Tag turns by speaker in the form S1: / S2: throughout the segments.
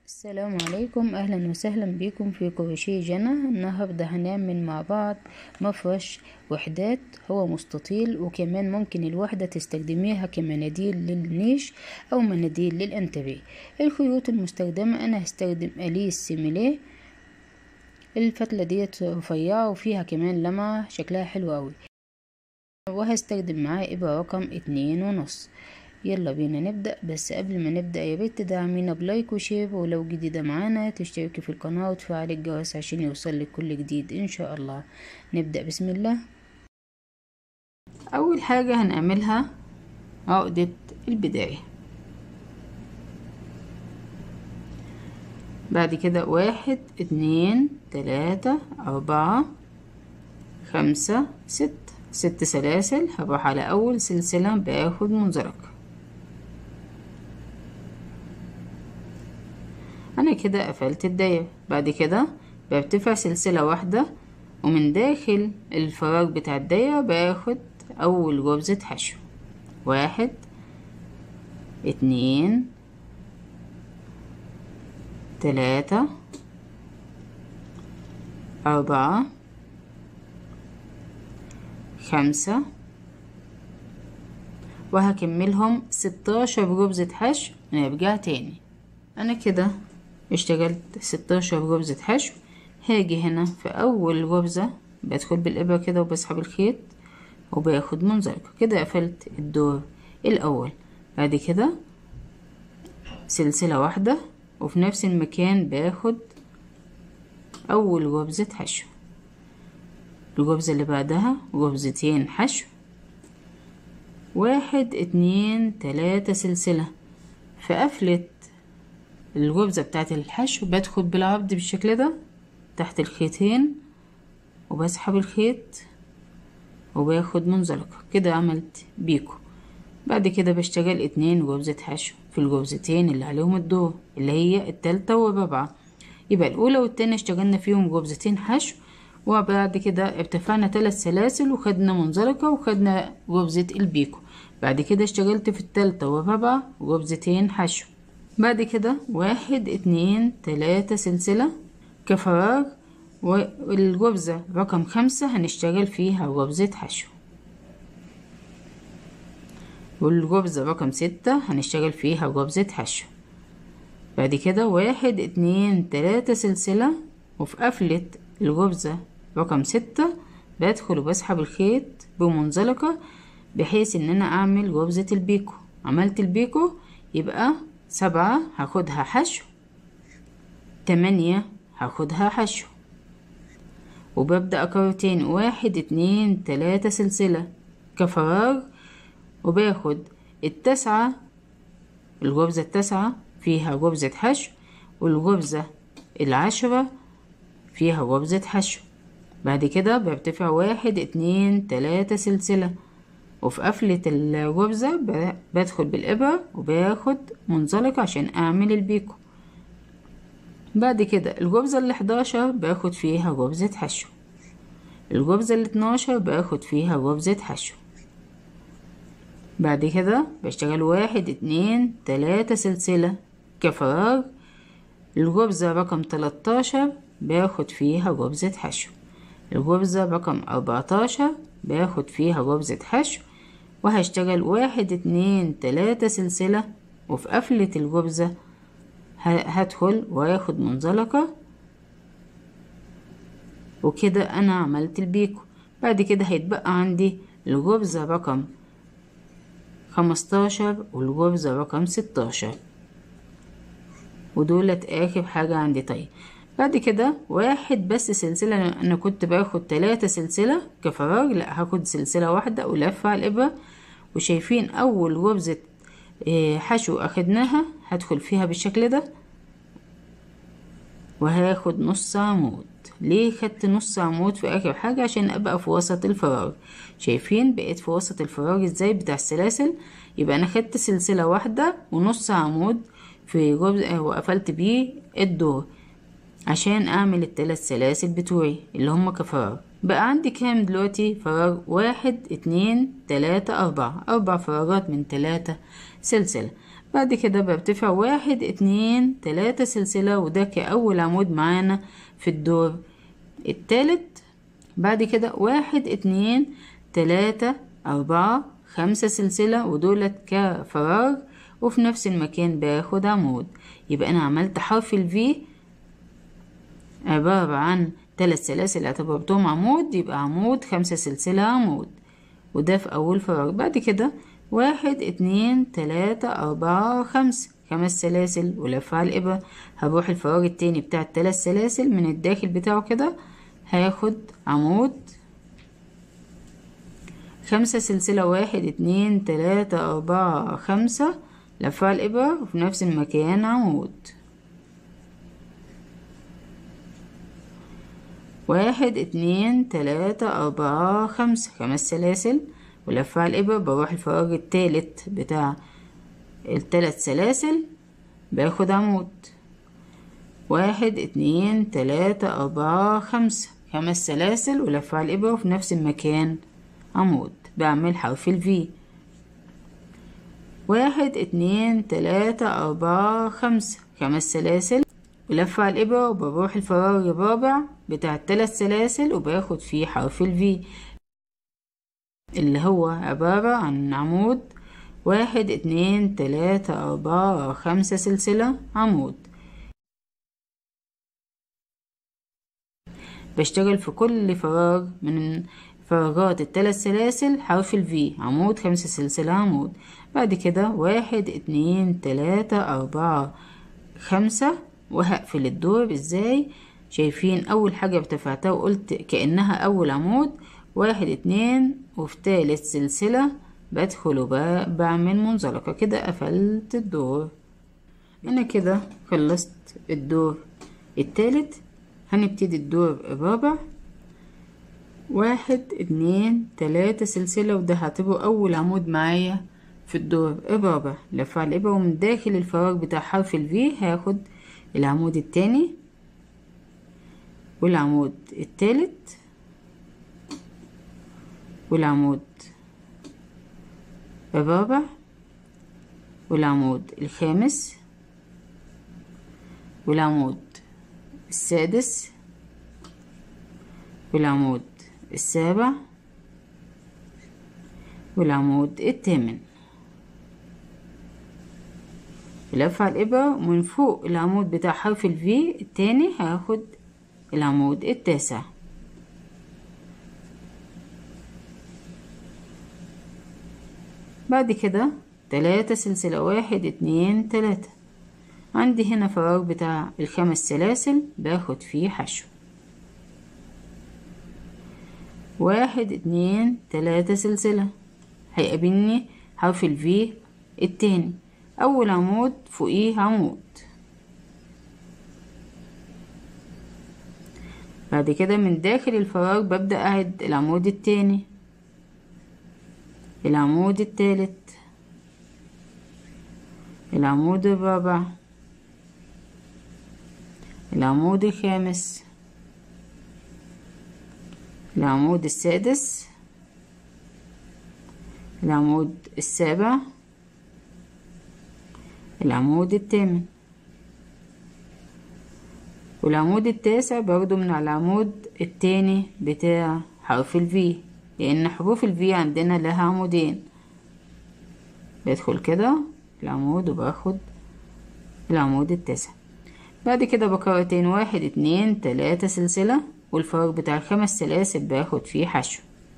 S1: السلام عليكم اهلا وسهلا بكم في كروشيه جنى النهارده هنعمل مع بعض مفرش وحدات هو مستطيل وكمان ممكن الوحدة تستخدميها كمناديل للنيش او مناديل للانتريه الخيوط المستخدمة انا هستخدم اليس سيميليه الفتلة ديت رفيعة وفيها كمان لمعة شكلها حلو اوي وهستخدم معاه ابرة رقم اتنين ونص يلا بينا نبدأ بس قبل ما نبدأ يا ريت تدعمينا بلايك وشير ولو جديدة معانا تشتركي في القناة وتفعلي الجرس عشان يوصلك كل جديد ان شاء الله نبدأ بسم الله اول حاجة هنعملها عقدة البداية بعد كده واحد اتنين تلاتة اربعة خمسة ست ست سلاسل هروح على اول سلسلة باخد منزلق انا كده قفلت الدايرة بعد كده برتفع سلسلة واحدة ومن داخل الفراغ بتاع الدايرة باخد اول غرزة حشو واحد اتنين تلاتة أربعة خمسة وهكملهم ستاشر غرزة حشو ونرجع تاني أنا كده اشتغلت ستاشر غرزة حشو هاجي هنا في أول غرزة بدخل بالإبرة كده وبسحب الخيط وباخد منزلقة كده قفلت الدور الأول بعد كده سلسلة واحدة وفي نفس المكان باخد أول غرزة حشو الغرزة اللي بعدها غرزتين حشو واحد اتنين تلاتة سلسلة في قفلة الغرزة بتاعت الحشو بدخل بالعرض بالشكل ده تحت الخيطين وبسحب الخيط وباخد منزلقة كده عملت بيكو بعد كده بشتغل اتنين غرزة حشو في الغرزتين اللي عليهم الدور اللي هي التالتة والرابعة يبقى الأولى والتانية اشتغلنا فيهم غرزتين حشو وبعد كده ارتفعنا تلات سلاسل وخدنا منزلقة وخدنا غرزة البيكو بعد كده اشتغلت في التالتة والرابعة غرزتين حشو بعد كده واحد اتنين تلاتة سلسلة كفراغ والغرزة رقم خمسة هنشتغل فيها غرزة حشو والغرزة رقم ستة هنشتغل فيها غرزة حشو بعد كده واحد اتنين تلاتة سلسلة وفي قفلة الغرزة رقم ستة بدخل وبسحب الخيط بمنزلقة بحيث ان انا اعمل غرزة البيكو عملت البيكو يبقى سبعة هاخدها حشو تمانية هاخدها حشو وببدأ أكرر تاني واحد اتنين تلاتة سلسلة كفراغ وباخد التسعة الغرزة التاسعة فيها غرزة حشو والغرزة العشرة فيها غرزة حشو بعد كده برتفع واحد اتنين تلاتة سلسلة وفي قفلة الغرزة بدخل بالإبرة وباخد منزلق عشان أعمل البيكو بعد كده الغرزة الحداشر باخد فيها غرزة حشو الغرزة الاتناشر باخد فيها غرزة حشو بعد كده بشتغل واحد اتنين تلاتة سلسلة كفراغ الغرزة رقم تلاتاشر باخد فيها غرزة حشو الغرزة رقم أربعتاشر باخد فيها غرزة حشو وهشتغل واحد اتنين تلاتة سلسلة وفي قفلة الغرزة هدخل واخد منزلقة وكده انا عملت البيكو بعد كده هيتبقى عندي الغرزة رقم خمستاشر والغرزة رقم ستاشر ودولت اخر حاجة عندي طيب بعد كده واحد بس سلسلة انا كنت باخد تلاتة سلسلة كفراغ لا هاخد سلسلة واحدة ولفة على الابرة وشايفين اول غرزة حشو اخدناها هدخل فيها بالشكل ده وهاخد نص عمود ليه خدت نص عمود في اخر حاجة عشان ابقى في وسط الفراغ شايفين بقيت في وسط الفراغ ازاي بتاع السلاسل يبقى انا خدت سلسلة واحدة ونص عمود في غرزة وقفلت بيه الدور عشان اعمل التلات سلاسل بتوعي اللي هما كفراغ بقى عندي كام دلوقتي فراغ واحد اتنين تلاتة أربعة أربع فراغات من تلاتة سلسلة بعد كده برتفع واحد اتنين تلاتة سلسلة وده كأول عمود معانا في الدور التالت بعد كده واحد اتنين تلاتة أربعة خمسة سلسلة ودولت كفراغ وفي نفس المكان باخد عمود يبقى أنا عملت حرف ال V عبارة عن تلات سلاسل اعتبرتهم عمود يبقى عمود خمسة سلسلة عمود وده في أول فراغ بعد كده واحد اتنين تلاتة أربعة خمسة خمس سلاسل ولف على الإبرة هروح الفراغ التاني بتاع التلات سلاسل من الداخل بتاعه كده هاخد عمود خمسة سلسلة واحد اتنين تلاتة أربعة خمسة لف على الإبرة وفي نفس المكان عمود واحد اتنين تلاتة أربعة خمسة خمس سلاسل ولف على الإبرة بروح الفراغ التالت بتاع التلات سلاسل باخد عمود واحد اتنين تلاتة أربعة خمسة خمس سلاسل ولف على الإبرة وفي نفس المكان عمود بعمل حرف الفي واحد اتنين تلاتة أربعة خمسة خمس سلاسل ولف على الإبرة وبروح الفراغ الرابع بتاع التلات سلاسل وباخد فيه حرف الفي اللي هو عبارة عن عمود واحد اتنين تلاتة أربعة خمسة سلسلة عمود بشتغل في كل فراغ من فراغات التلات سلاسل حرف الفي عمود خمسة سلسلة عمود بعد كده واحد اتنين تلاتة أربعة خمسة وهقفل الدور ازاي شايفين أول حاجة ارتفعتها وقلت كأنها أول عمود واحد اتنين وفي تالت سلسلة بدخل وبعمل منزلقة كده قفلت الدور أنا كده خلصت الدور التالت هنبتدي الدور الرابع واحد اتنين تلاتة سلسلة وده هعتبره أول عمود معايا في الدور الرابع لف على الإبرة ومن داخل الفراغ بتاع حرف الفي هاخد العمود التاني والعمود التالت والعمود الرابع والعمود الخامس والعمود السادس والعمود السابع والعمود الثامن لف على الإبرة ومن فوق العمود بتاع حرف الفي التاني هاخد العمود التاسع بعد كده تلاتة سلسلة واحد اتنين تلاتة عندي هنا فراغ بتاع الخمس سلاسل باخد فيه حشو واحد اتنين تلاتة سلسلة هيقابلني حرف الفي التاني أول عمود فوقيه عمود بعد كده من داخل الفراغ ببدأ أعد العمود التاني العمود التالت العمود الرابع العمود الخامس العمود السادس العمود السابع العمود الثامن والعمود التاسع برضو من على العمود التاني بتاع حرف الفي لأن حروف الفي عندنا لها عمودين بدخل كده العمود وباخد العمود التاسع بعد كده بكرتين واحد اتنين تلاتة سلسلة والفراغ بتاع الخمس سلاسل باخد فيه حشو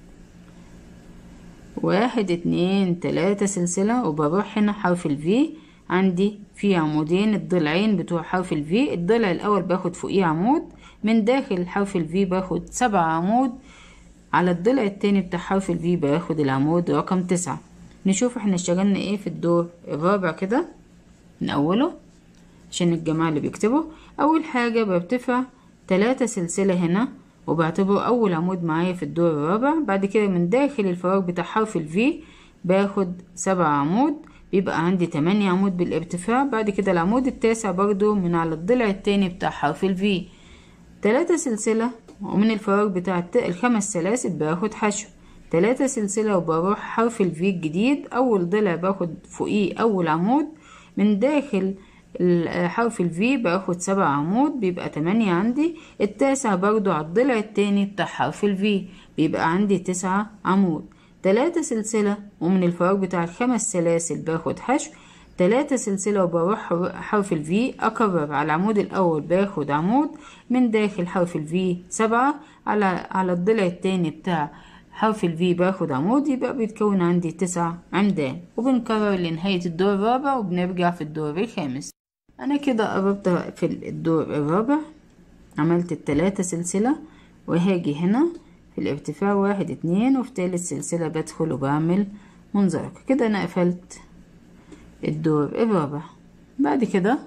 S1: واحد اتنين تلاتة سلسلة وبروح هنا حرف الفي عندي في عمودين الضلعين بتوع حرف الفي الضلع الأول باخد فوقيه عمود من داخل حرف الفي باخد سبع عمود على الضلع التاني بتاع حرف الفي باخد العمود رقم تسعة نشوف احنا اشتغلنا ايه في الدور الرابع كده من أوله عشان الجماعة اللي بيكتبوا أول حاجة برتفع تلاتة سلسلة هنا وبعتبره أول عمود معايا في الدور الرابع بعد كده من داخل الفراغ بتاع حرف الفي باخد سبع عمود بيبقى عندي تمانية عمود بالارتفاع بعد كده العمود التاسع برضو من على الضلع التاني بتاع حرف الفي تلاتة سلسلة ومن الفراغ بتاع الخمس سلاسل باخد حشو تلاتة سلسلة وبروح حرف الفي الجديد أول ضلع باخد فوقيه أول عمود من داخل ال- حرف الفي باخد سبع عمود بيبقى تمانية عندي التاسع برضو على الضلع التاني بتاع حرف الفي بيبقى عندي تسعة عمود تلاتة سلسلة ومن الفراغ بتاع الخمس سلاسل باخد حشو تلاتة سلسلة وبروح حرف الفي أكرر على العمود الأول باخد عمود من داخل حرف الفي سبعة على على الضلع التاني بتاع حرف الفي باخد عمود يبقى بيتكون عندي تسع عمدان وبنكرر لنهاية الدور الرابع وبنرجع في الدور الخامس أنا كده قربت في الدور الرابع عملت التلاتة سلسلة وهاجي هنا في الارتفاع واحد اتنين وفي تالت سلسلة بدخل وبعمل منزلقة كده أنا قفلت الدور الرابع بعد كده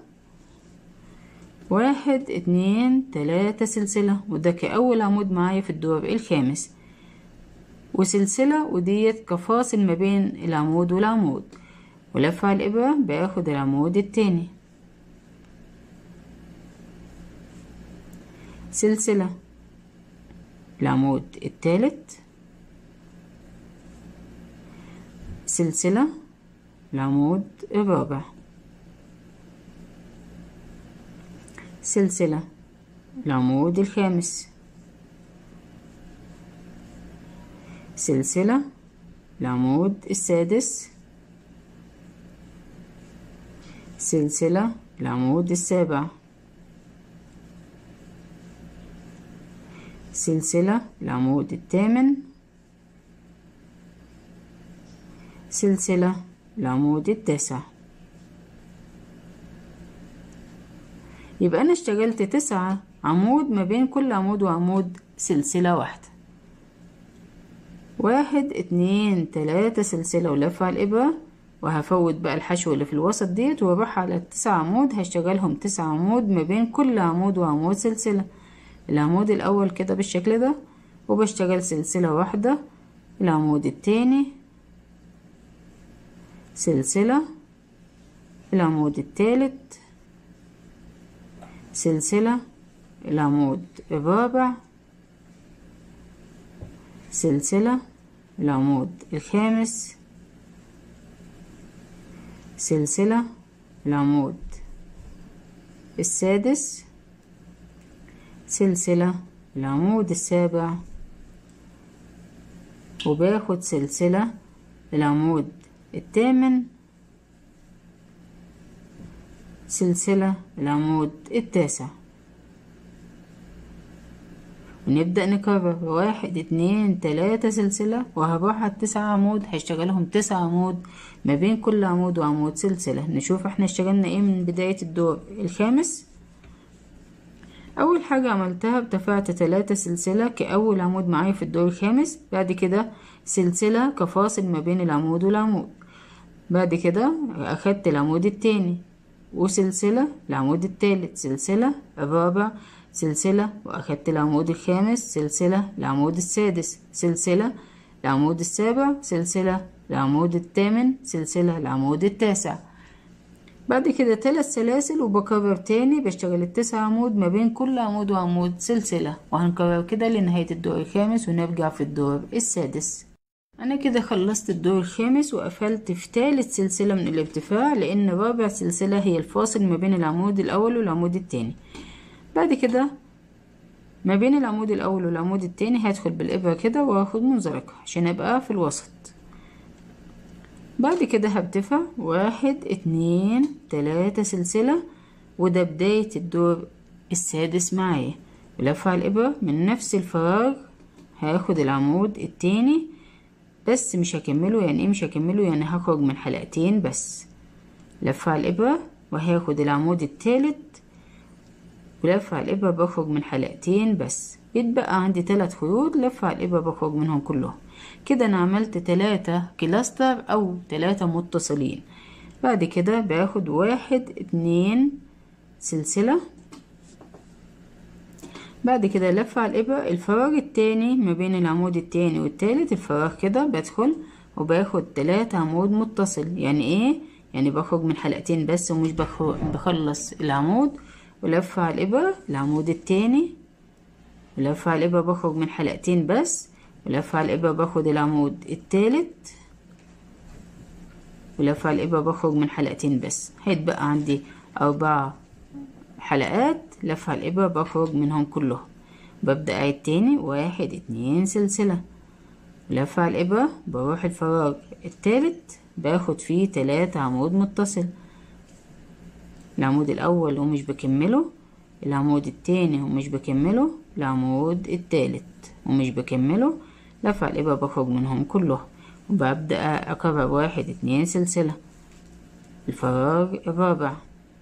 S1: واحد اتنين تلاتة سلسلة وده كأول عمود معايا في الدور الخامس وسلسلة وديت كفاصل ما بين العمود والعمود ولف على الإبرة باخد العمود التاني سلسلة العمود التالت سلسلة العمود الرابع سلسلة العمود الخامس سلسلة العمود السادس سلسلة العمود السابع سلسلة العمود الثامن سلسلة العمود التاسع يبقى أنا اشتغلت تسعة عمود ما بين كل عمود وعمود سلسلة واحدة واحد اتنين تلاتة سلسلة ولف على الإبرة وهفوت بقى الحشو اللي في الوسط ديت واروح على التسع عمود هشتغلهم تسع عمود ما بين كل عمود وعمود سلسلة العمود الأول كده بالشكل ده وبشتغل سلسلة واحدة العمود التاني سلسلة العمود التالت سلسلة العمود الرابع سلسلة العمود الخامس سلسلة العمود السادس سلسلة العمود السابع وباخد سلسلة العمود الثامن سلسلة العمود التاسع ونبدأ نكرر واحد اتنين تلاتة سلسلة وهروح على التسع عمود هشتغلهم تسع عمود ما بين كل عمود وعمود سلسلة نشوف احنا اشتغلنا ايه من بداية الدور الخامس اول حاجة عملتها ارتفعت تلاتة سلسلة كأول عمود معايا في الدور الخامس بعد كده سلسلة كفاصل ما بين العمود والعمود بعد كده اخدت العمود التاني وسلسلة العمود التالت سلسلة الرابع سلسلة وأخدت العمود الخامس سلسلة العمود السادس سلسلة العمود السابع سلسلة العمود الثامن سلسلة العمود التاسع بعد كده ثلاث سلاسل وبكرر تاني بشتغل التسع عمود ما بين كل عمود وعمود سلسلة وهنكرر كده لنهاية الدور الخامس ونرجع في الدور السادس انا كده خلصت الدور الخامس وقفلت في تالت سلسلة من الارتفاع لان رابع سلسلة هي الفاصل ما بين العمود الاول والعمود التاني بعد كده ما بين العمود الاول والعمود التاني هدخل بالابرة كده واخد منزلقة عشان ابقى في الوسط بعد كده هرتفع واحد اتنين تلاتة سلسلة وده بداية الدور السادس معايا ولف على الابرة من نفس الفراغ هاخد العمود التاني بس مش هكمله يعني ايه مش هكمله يعني هخرج من حلقتين بس لف على الابرة وهاخد العمود التالت ولف على الابرة بخرج من حلقتين بس يتبقى عندي تلات خيوط لف على الابرة بخرج منهم كلهم كده انا عملت تلاتة كلاستر او تلاتة متصلين بعد كده باخد واحد اتنين سلسلة بعد كده لف على الإبرة الفراغ التاني ما بين العمود التاني والتالت الفراغ كده بدخل وباخد تلاتة عمود متصل يعني ايه يعني بخرج من حلقتين بس ومش بخلص العمود ولف على الإبرة العمود التاني ولف على الإبرة بخرج من حلقتين بس ولف على الإبرة باخد العمود التالت ولف على الإبرة بخرج من حلقتين بس هيتبقى عندي أربع حلقات لف على الإبرة بخرج منهم كلهم ببدأ أعيد تاني واحد اتنين سلسلة لف على الإبرة بروح الفراغ التالت باخد فيه تلات عمود متصل العمود الأول ومش بكمله العمود التاني ومش بكمله العمود التالت ومش بكمله لف على الإبرة بخرج منهم كلهم وببدأ أكرر واحد اتنين سلسلة الفراغ الرابع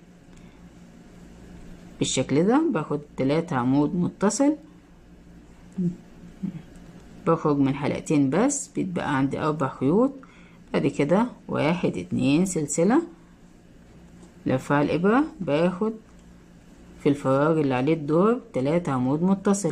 S1: بالشكل ده باخد تلاتة عمود متصل بخرج من حلقتين بس بيتبقى عندي أربع خيوط بعد كده واحد اتنين سلسلة لف على الإبرة باخد في الفراغ اللي عليه الدور تلاتة عمود متصل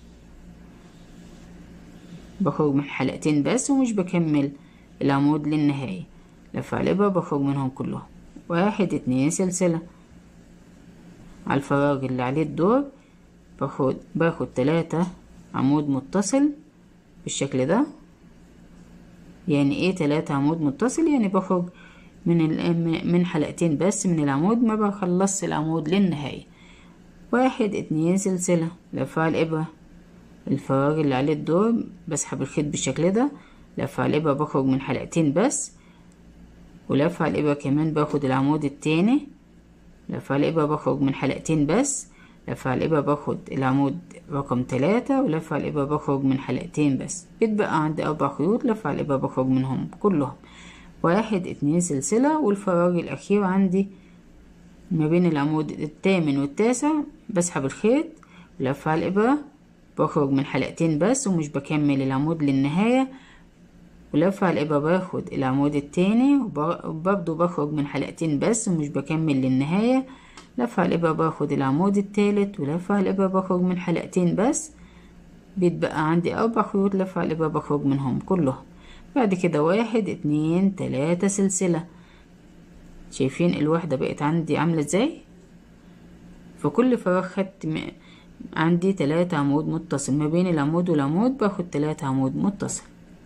S1: بخرج من حلقتين بس ومش بكمل العمود للنهاية لف على الإبرة بخرج منهم كلهم واحد اتنين سلسلة على الفراغ اللي عليه الدور باخد باخد تلاتة عمود متصل بالشكل ده يعني ايه تلاتة عمود متصل يعني بخرج من من حلقتين بس من العمود ما بخلصش العمود للنهاية واحد اتنين سلسلة لف على الإبرة الفراغ اللي عليه الدور بسحب الخيط بالشكل ده لف على الإبرة بخرج من حلقتين بس ولف على الإبرة كمان باخد العمود التاني لف على الإبرة بخرج من حلقتين بس لف على الإبرة باخد العمود رقم تلاتة ولف على الإبرة بخرج من حلقتين بس بيتبقى عندي أربع خيوط لف على الإبرة بخرج منهم كلهم واحد اتنين سلسلة والفراغ الأخير عندي ما بين العمود الثامن والتاسع بسحب الخيط ولف على الإبرة بخرج من حلقتين بس ومش بكمل العمود للنهاية ولف على الإبرة باخد العمود التاني وبرضه بخرج من حلقتين بس ومش بكمل للنهاية لف على الإبرة باخد العمود التالت ولف على الإبرة بخرج من حلقتين بس بيتبقى عندي أربع خيوط لف على الإبرة بخرج منهم كلهم بعد كده واحد اتنين تلاتة سلسلة شايفين الوحدة بقت عندي عاملة ازاي في كل فراغ خدت عندي تلاتة عمود متصل ما بين العمود والعمود باخد تلاتة عمود متصل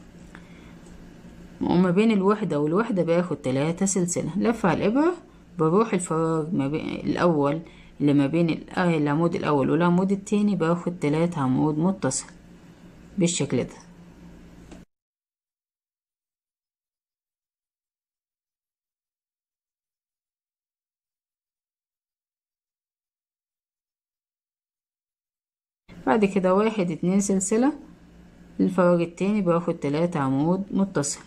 S1: وما بين الوحدة والوحدة باخد تلاتة سلسلة لف على الإبرة بروح الفراغ ما بين الأول اللي ما بين العمود الأول والعمود التاني باخد تلاتة عمود متصل بالشكل ده بعد كده واحد اتنين سلسلة الفراغ التاني باخد تلاتة عمود متصل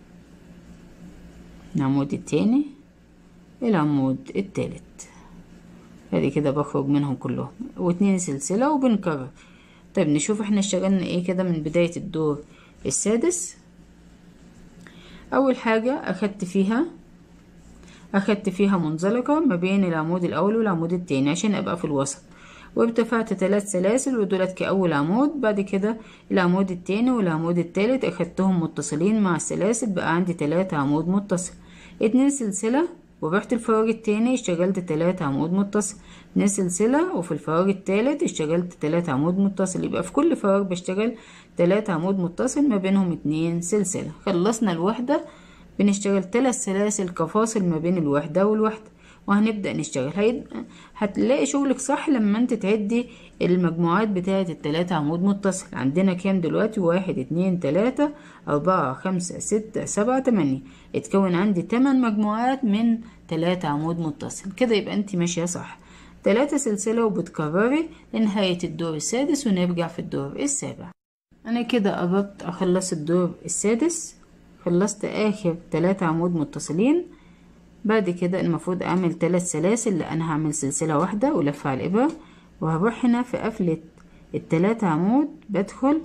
S1: العمود التاني العمود التالت بعد كده بخرج منهم كلهم واتنين سلسلة وبنكرر طيب نشوف احنا اشتغلنا ايه كده من بداية الدور السادس اول حاجة اخدت فيها اخدت فيها منزلقة ما بين العمود الاول والعمود التاني عشان ابقى في الوسط وارتفعت ثلاث سلاسل ودولت كأول عمود بعد كده العمود التاني والعمود التالت أخدتهم متصلين مع السلاسل بقى عندي تلاتة عمود متصل اتنين سلسلة ورحت الفراغ التاني اشتغلت تلاتة عمود متصل اتنين سلسلة وفي الفراغ التالت اشتغلت تلاتة عمود متصل يبقى في كل فراغ بشتغل تلاتة عمود متصل ما بينهم اتنين سلسلة خلصنا الوحدة بنشتغل تلات سلاسل كفاصل ما بين الوحدة والوحدة وهنبدأ نشتغل هيد... هتلاقي شغلك صح لما انت تعدي المجموعات بتاعة التلاتة عمود متصل عندنا كام دلوقتي واحد اتنين تلاتة أربعة خمسة ستة سبعة تمانية اتكون عندي تمن مجموعات من تلاتة عمود متصل كده يبقى انت ماشية صح تلاتة سلسلة وبتكرري لنهاية الدور السادس ونرجع في الدور السابع أنا كده قربت أخلص الدور السادس خلصت آخر تلاتة عمود متصلين بعد كده المفروض اعمل ثلاث سلاسل لا انا هعمل سلسلة واحدة ولفة على الابرة وهروح هنا في قفلة التلاتة عمود بدخل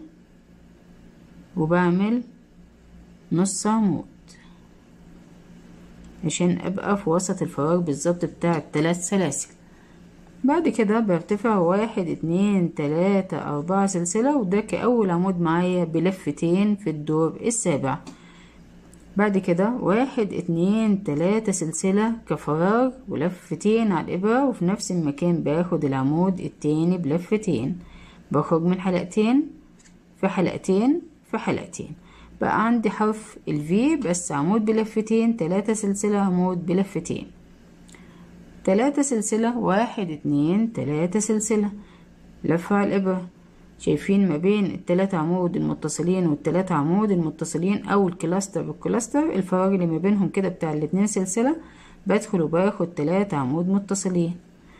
S1: وبعمل نص عمود عشان ابقى في وسط الفراغ بالظبط بتاع الثلاث سلاسل بعد كده برتفع واحد اتنين تلاتة اربعة سلسلة وده كأول عمود معايا بلفتين في الدور السابع بعد كده واحد اتنين تلاتة سلسلة كفراغ ولفتين على الإبرة وفي نفس المكان باخد العمود التاني بلفتين بخرج من حلقتين في حلقتين في حلقتين بقى عندي حرف الفي بس عمود بلفتين تلاتة سلسلة عمود بلفتين تلاتة سلسلة واحد اتنين تلاتة سلسلة لفة على الإبرة شايفين ما بين التلاتة عمود المتصلين والتلاتة عمود المتصلين أو الكلاستر والكلاستر الفراغ اللي ما بينهم كده بتاع الاتنين سلسلة بدخل وباخد تلاتة عمود متصلين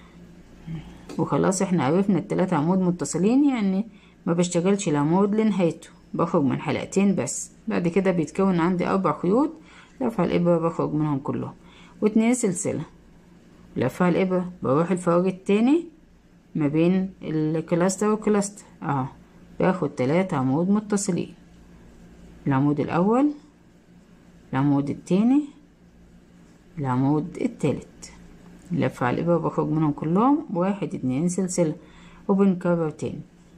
S1: وخلاص احنا عرفنا التلاتة عمود متصلين يعني ما بشتغلش العمود لنهايته بخرج من حلقتين بس بعد كده بيتكون عندي أربع خيوط لفة الإبرة بخرج منهم كلهم واتنين سلسلة لفة الإبرة بروح الفراغ التاني ما بين الكلاستر والكلاستر اهو باخد تلاتة عمود متصلين العمود الأول العمود التاني العمود التالت لف على الإبرة بخرج منهم كلهم واحد اتنين سلسلة وبنكرر تاني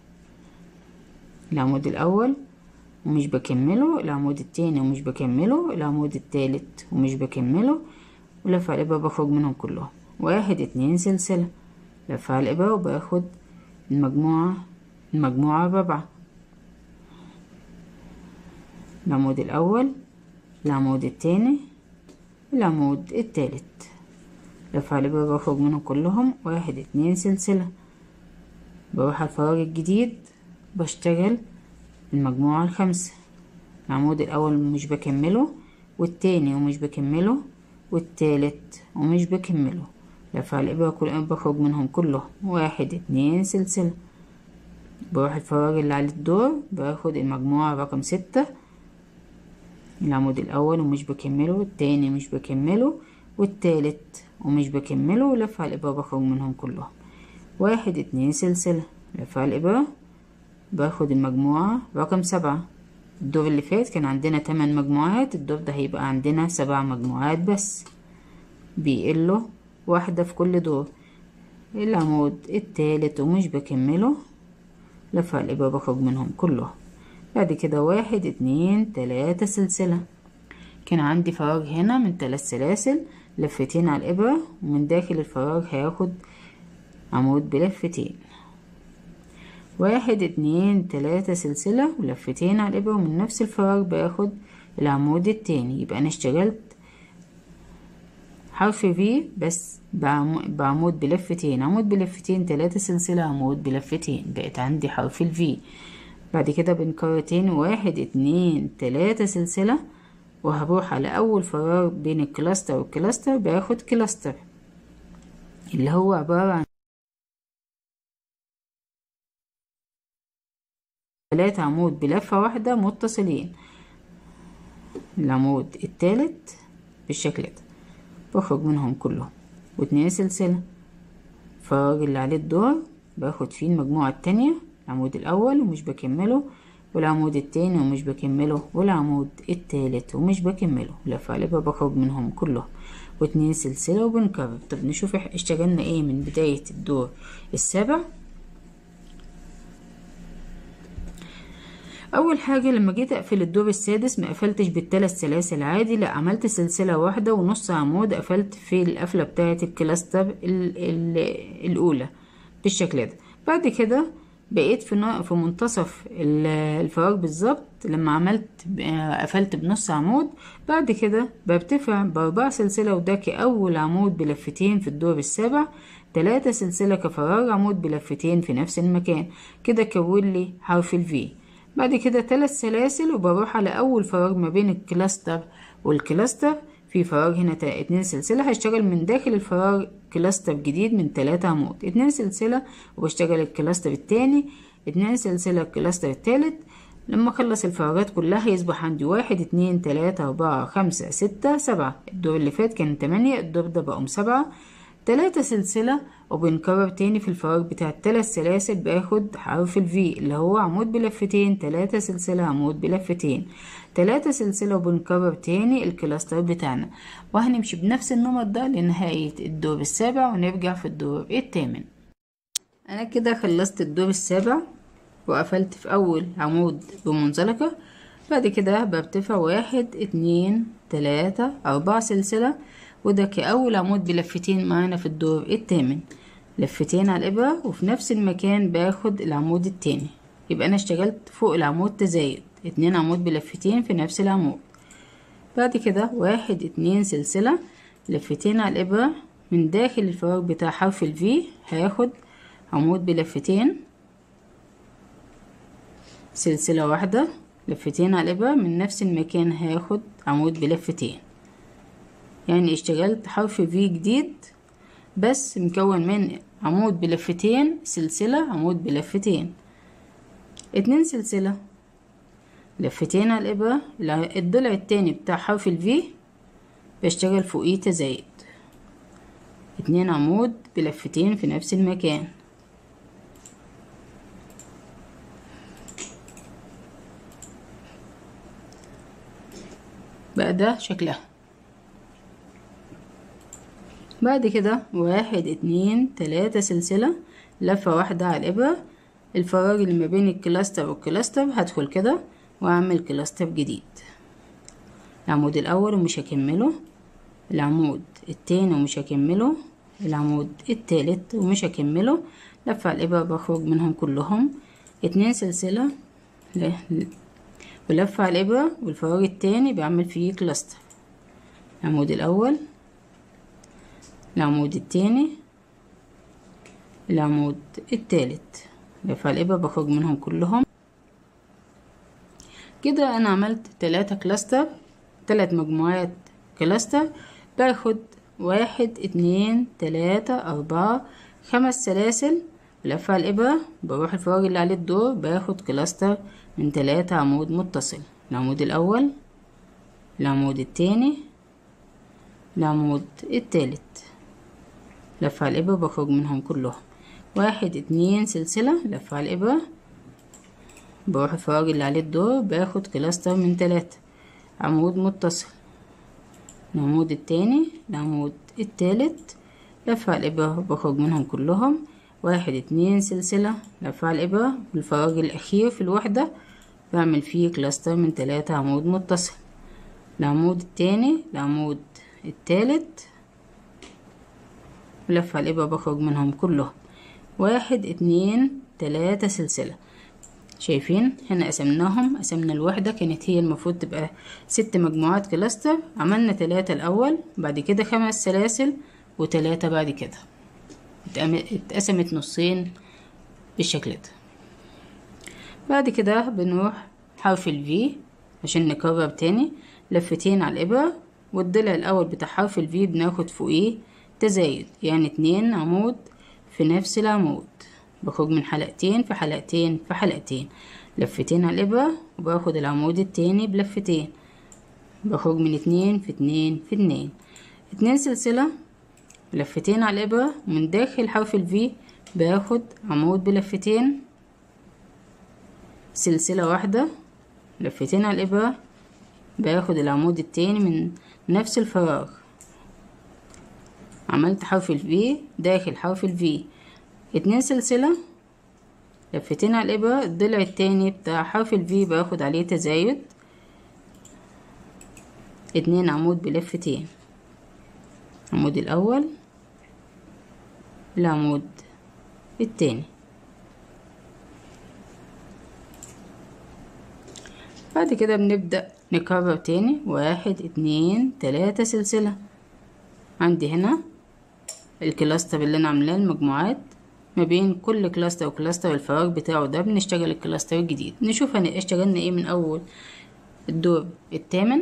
S1: العمود الأول ومش بكمله العمود التاني ومش بكمله العمود التالت ومش بكمله ولف على الإبرة بخرج منهم كلهم واحد اتنين سلسلة لف على الإبرة وباخد المجموعة المجموعة الرابعة العمود الأول العمود التاني العمود التالت لف على الإبرة بخرج منهم كلهم واحد اتنين سلسلة بروح على الفراغ الجديد بشتغل المجموعة الخامسة العمود الأول مش بكمله والتاني ومش بكمله والتالت ومش بكمله لف على الإبرة كل بخرج منهم كلهم واحد اتنين سلسلة بروح الفراغ اللي على الدور باخد المجموعة رقم ستة العمود الأول ومش بكمله التاني مش بكمله والتالت ومش بكمله ولف على الإبرة بخرج منهم كلهم واحد اتنين سلسلة لف على الإبرة باخد المجموعة رقم سبعة الدور اللي فات كان عندنا تمن مجموعات الدور ده هيبقى عندنا سبع مجموعات بس بيقله واحدة في كل دور العمود التالت ومش بكمله لف على الإبرة بخرج منهم كلهم بعد كده واحد اتنين تلاتة سلسلة كان عندي فراغ هنا من تلات سلاسل لفتين على الإبرة ومن داخل الفراغ هياخد عمود بلفتين واحد اتنين تلاتة سلسلة ولفتين على الإبرة ومن نفس الفراغ باخد العمود التاني يبقى أنا اشتغلت حرف في بس بعمود بلفتين عمود بلفتين تلاتة سلسلة عمود بلفتين بقت عندي حرف الفي بعد كده بنكرر تاني واحد اتنين تلاتة سلسلة وهروح على أول فراغ بين الكلاستر والكلاستر باخد كلاستر اللي هو عبارة عن تلاتة عمود بلفة واحدة متصلين العمود التالت بالشكل ده بخرج منهم كلهم واتنين سلسلة الفراغ اللي عليه الدور باخد فيه المجموعة التانية العمود الأول ومش بكمله والعمود التاني ومش بكمله والعمود التالت ومش بكمله لف على بخرج منهم كلهم واتنين سلسلة وبنكرر طب نشوف اشتغلنا ايه من بداية الدور السابع اول حاجه لما جيت اقفل الدور السادس ما قفلتش بالثلاث سلاسل عادي لا عملت سلسله واحده ونص عمود قفلت في القفله بتاعه الكلاستر ال ال الاولى بالشكل ده بعد كده بقيت في في منتصف الفراغ بالظبط لما عملت قفلت بنص عمود بعد كده برتفع باربع سلسله وده كاول عمود بلفتين في الدور السابع تلاتة سلسله كفراغ عمود بلفتين في نفس المكان كده كون لي حرف الفي بعد كده ثلاث سلاسل وبروح على اول فراغ ما بين الكلاستر والكلاستر في فراغ هنا اتنين سلسلة هشتغل من داخل الفراغ كلاستر جديد من تلاتة عمود اتنين سلسلة وبشتغل الكلاستر التاني اتنين سلسلة الكلاستر التالت لما اخلص الفراغات كلها يصبح عندي واحد اتنين تلاتة اربعة خمسة ستة سبعة الدور اللي فات كان تمانية الدور ده بقوم سبعة تلاتة سلسلة وبنكرر تاني في الفراغ بتاع التلات سلاسل باخد حرف الفي اللي هو عمود بلفتين تلاتة سلسلة عمود بلفتين تلاتة سلسلة وبنكرر تاني الكلاستر بتاعنا وهنمشي بنفس النمط ده لنهاية الدور السابع ونرجع في الدور الثامن انا كده خلصت الدور السابع وقفلت في اول عمود بمنزلقة بعد كده برتفع واحد اتنين تلاتة اربعة سلسلة وده كأول عمود بلفتين معانا في الدور الثامن لفتين على الإبرة وفي نفس المكان باخد العمود التاني يبقى أنا اشتغلت فوق العمود تزايد اتنين عمود بلفتين في نفس العمود بعد كده واحد اتنين سلسلة لفتين على الإبرة من داخل الفراغ بتاع حرف الفي هياخد عمود بلفتين سلسلة واحدة لفتين على الإبرة من نفس المكان هياخد عمود بلفتين يعني اشتغلت حرف في جديد بس مكون من عمود بلفتين سلسلة عمود بلفتين اتنين سلسلة لفتين على الإبرة الضلع التاني بتاع حرف الفي بشتغل فوقيه تزايد اتنين عمود بلفتين في نفس المكان بقى ده شكلها بعد كده واحد اتنين تلاتة سلسلة لفة واحدة على الإبرة الفراغ اللي ما بين الكلاستر والكلاستر هدخل كده وأعمل كلاستر جديد العمود الأول ومش هكمله العمود التاني ومش هكمله العمود التالت ومش هكمله لفة على الإبرة بخرج منهم كلهم اتنين سلسلة ولفة على الإبرة والفراغ التاني بعمل فيه كلاستر العمود الأول العمود التاني العمود التالت لفة على الإبرة بخرج منهم كلهم كده أنا عملت تلاتة كلاستر تلات مجموعات كلاستر باخد واحد اتنين تلاتة أربعة خمس سلاسل بلفة على الإبرة بروح الفراغ اللي عليه الدور باخد كلاستر من تلاتة عمود متصل العمود الأول العمود التاني العمود التالت لفة على الإبرة بخرج منهم كلهم واحد اتنين سلسلة لفة على الإبرة بروح الفراغ اللي عليه الدور باخد كلاستر من تلاتة عمود متصل العمود التاني العمود التالت لفة على الإبرة بخرج منهم كلهم واحد اتنين سلسلة لفة على الإبرة بالفراغ الأخير في الوحدة بعمل فيه كلاستر من تلاتة عمود متصل العمود التاني العمود التالت لفة على الإبرة بخرج منهم كلهم واحد اتنين تلاتة سلسلة شايفين هنا قسمناهم قسمنا الوحدة كانت هي المفروض تبقى ست مجموعات كلاستر عملنا تلاتة الأول بعد كده خمس سلاسل وتلاتة بعد كده اتقسمت نصين بالشكل ده بعد كده بنروح حرف ال V عشان نكرر تاني لفتين على الإبرة والضلع الأول بتاع حرف ال V بناخد فوقيه تزايد يعني اتنين عمود في نفس العمود بخرج من حلقتين في حلقتين في حلقتين لفتين على الإبرة وباخد العمود التاني بلفتين بخرج من اتنين في اتنين في اتنين اتنين سلسلة لفتين على الإبرة ومن داخل حرف الفي باخد عمود بلفتين سلسلة واحدة لفتين على الإبرة باخد العمود التاني من نفس الفراغ عملت حرف الفي داخل حرف الفي اتنين سلسلة لفتين على الإبرة الضلع التاني بتاع حرف الفي باخد عليه تزايد اتنين عمود بلفتين العمود الأول العمود التاني بعد كده بنبدأ نكرر تاني واحد اتنين تلاتة سلسلة عندي هنا الكلاستر اللي انا عاملاه المجموعات ما بين كل كلاستر وكلاستر الفراغ بتاعه ده بنشتغل الكلاستر الجديد نشوف هن اشتغلنا ايه من اول الدور الثامن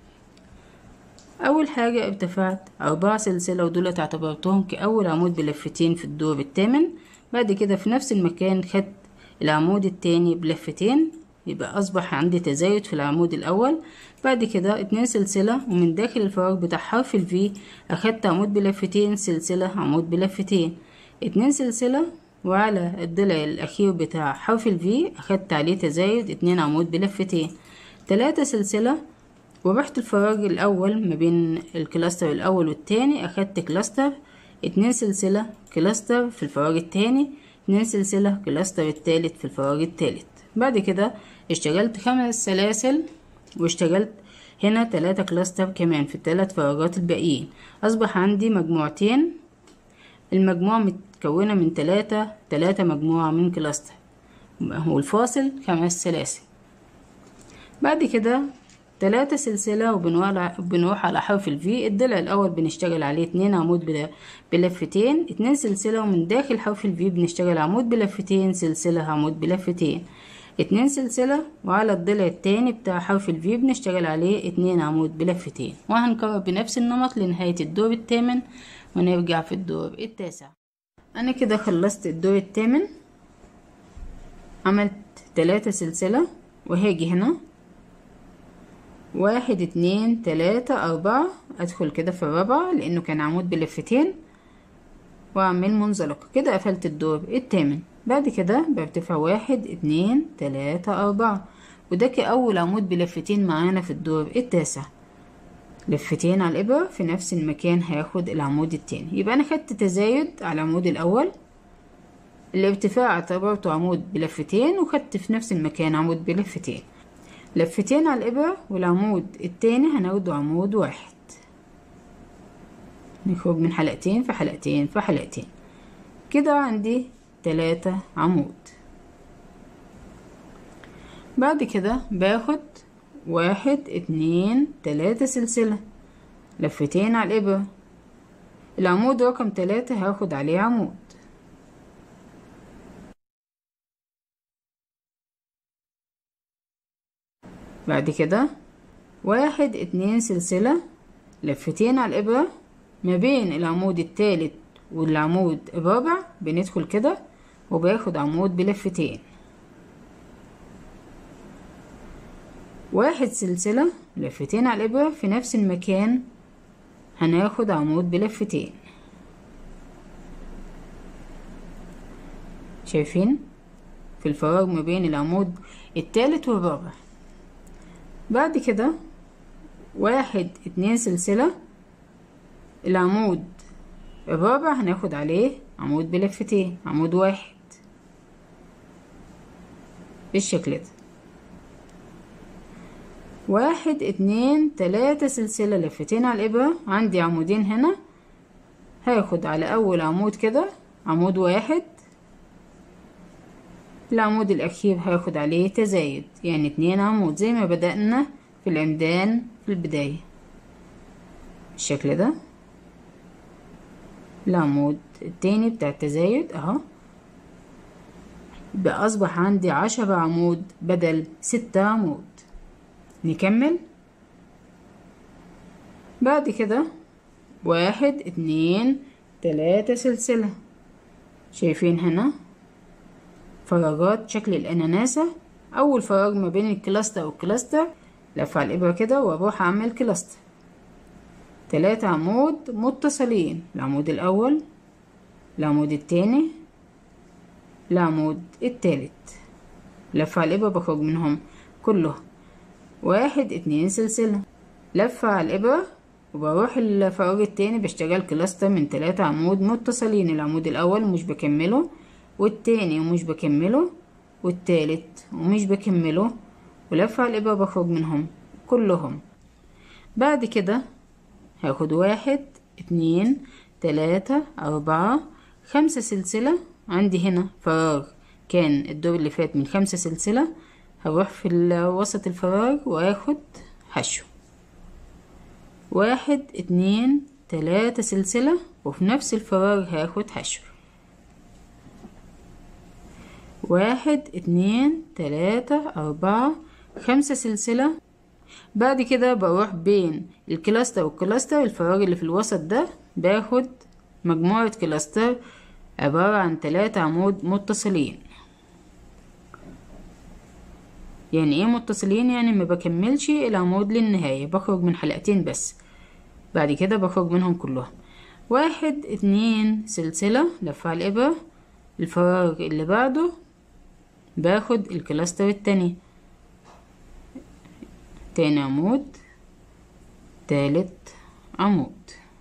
S1: اول حاجة ارتفعت اربع سلسلة ودول اعتبرتهم كاول عمود بلفتين في الدور الثامن بعد كده في نفس المكان خدت العمود التاني بلفتين يبقى اصبح عندي تزايد في العمود الاول بعد كده اتنين سلسلة ومن داخل الفراغ بتاع حرف الفي اخدت عمود بلفتين سلسلة عمود بلفتين اتنين سلسلة وعلى الضلع الاخير بتاع حرف الفي اخدت عليه تزايد اتنين عمود بلفتين تلاتة سلسلة ورحت الفراغ الاول ما بين الكلاستر الاول والتاني اخدت كلاستر اتنين سلسلة كلاستر في الفراغ التاني اتنين سلسلة كلاستر التالت في الفراغ التالت بعد كده اشتغلت خمس سلاسل واشتغلت هنا تلاتة كلاستر كمان في التلات فراغات الباقيين اصبح عندي مجموعتين المجموعة متكونة من تلاتة تلاتة مجموعة من كلاستر والفاصل خمس سلاسل بعد كده تلاتة سلسلة وبنروح على حرف الفي الضلع الأول بنشتغل عليه اتنين عمود بلفتين اتنين سلسلة ومن داخل حرف الفي بنشتغل عمود بلفتين سلسلة عمود بلفتين اتنين سلسلة وعلى الضلع التاني بتاع حرف الفي بنشتغل عليه اتنين عمود بلفتين وهنكرر بنفس النمط لنهاية الدور الثامن ونرجع في الدور التاسع أنا كده خلصت الدور الثامن عملت تلاتة سلسلة وهاجي هنا واحد اتنين تلاتة أربعة أدخل كده في الرابعة لأنه كان عمود بلفتين وأعمل منزلقة كده قفلت الدور التامن بعد كده برتفع واحد اتنين تلاتة أربعة وده كأول عمود بلفتين معانا في الدور التاسع لفتين على الإبرة في نفس المكان هياخد العمود التاني يبقى أنا خدت تزايد على العمود الأول الارتفاع اعتبرته عمود بلفتين وخدت في نفس المكان عمود بلفتين لفتين على الإبرة والعمود التاني هناخده عمود واحد نخرج من حلقتين في حلقتين في حلقتين كده عندي تلاتة عمود بعد كده باخد واحد اتنين تلاتة سلسلة لفتين على الإبرة العمود رقم تلاتة هاخد عليه عمود بعد كده واحد اتنين سلسلة لفتين على الإبرة ما بين العمود التالت والعمود الرابع بندخل كده وباخد عمود بلفتين واحد سلسلة لفتين على الإبرة في نفس المكان هناخد عمود بلفتين شايفين في الفراغ ما بين العمود التالت والرابع بعد كده واحد اتنين سلسلة العمود الرابع هناخد عليه عمود بلفتين عمود واحد بالشكل ده واحد اتنين تلاتة سلسلة لفتين على الإبرة عندي عمودين هنا هاخد على أول عمود كده عمود واحد العمود الأخير هاخد عليه تزايد يعني اتنين عمود زي ما بدأنا في العمدان في البداية بالشكل ده العمود التاني بتاع التزايد اهو بقى أصبح عندي عشرة عمود بدل ستة عمود نكمل بعد كده واحد اتنين تلاتة سلسلة شايفين هنا فراغات شكل الأناناسة أول فراغ ما بين الكلاستر والكلاستر لف على الإبرة كده وأروح أعمل كلاستر تلاتة عمود متصلين العمود الأول العمود التاني العمود التالت لف على الإبرة بخرج منهم كلهم واحد اتنين سلسلة لفة على الإبرة وبروح الفراغ التاني بشتغل كلاستر من تلاتة عمود متصلين العمود الأول مش بكمله والتاني ومش بكمله والتالت ومش بكمله ولف على الإبرة بخرج منهم كلهم بعد كده هاخد واحد اتنين تلاتة أربعة خمسة سلسلة عندي هنا فراغ كان الدور اللي فات من خمسة سلسلة هروح في وسط الفراغ واخد حشو واحد اتنين تلاتة سلسلة وفي نفس الفراغ هاخد حشو واحد اتنين تلاتة أربعة خمسة سلسلة بعد كده بروح بين الكلاستر والكلاستر الفراغ اللي في الوسط ده باخد مجموعة كلاستر عبارة عن تلاتة عمود متصلين يعني ايه متصلين يعني ما بكملش العمود للنهاية بخرج من حلقتين بس بعد كده بخرج منهم كلهم واحد اتنين سلسلة لف على الإبرة الفراغ اللي بعده باخد الكلاستر التاني تاني عمود تالت عمود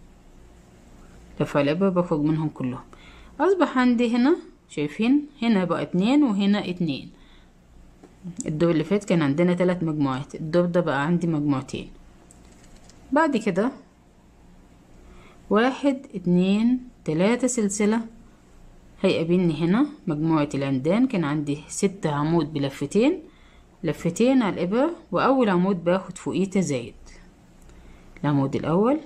S1: لف على الإبرة بخرج منهم كلهم أصبح عندي هنا شايفين هنا بقى اتنين وهنا اتنين الدور اللي فات كان عندنا ثلاث مجموعات الدور ده بقى عندي مجموعتين بعد كده واحد اتنين تلاتة سلسلة هيقابلني هنا مجموعة العمدان كان عندي ستة عمود بلفتين لفتين على الإبرة وأول عمود باخد فوقيه تزايد العمود الأول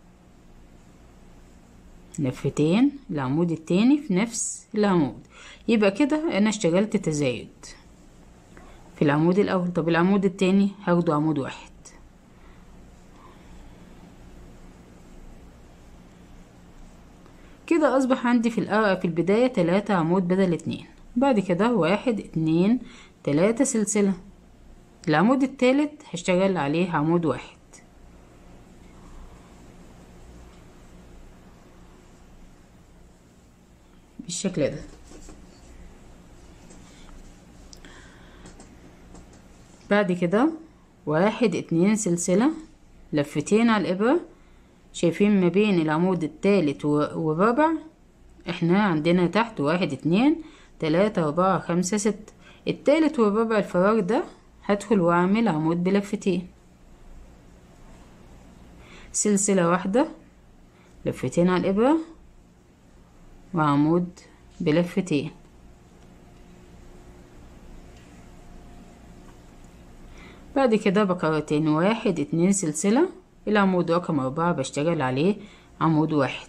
S1: لفتين العمود التاني في نفس العمود يبقى كده أنا اشتغلت تزايد في العمود الأول طب العمود التاني هاخده عمود واحد كده أصبح عندي في الأ- في البداية تلاتة عمود بدل اتنين بعد كده واحد اتنين تلاتة سلسلة العمود التالت هشتغل عليه عمود واحد بالشكل ده بعد كده واحد اتنين سلسلة لفتين على الإبرة شايفين ما بين العمود التالت و- والرابع احنا عندنا تحت واحد اتنين تلاتة أربعة خمسة ستة التالت والرابع الفراغ ده هدخل واعمل عمود بلفتين سلسلة واحدة لفتين على الإبرة وعمود بلفتين بعد كده بكرر تاني واحد اتنين سلسلة العمود رقم أربعة بشتغل عليه عمود واحد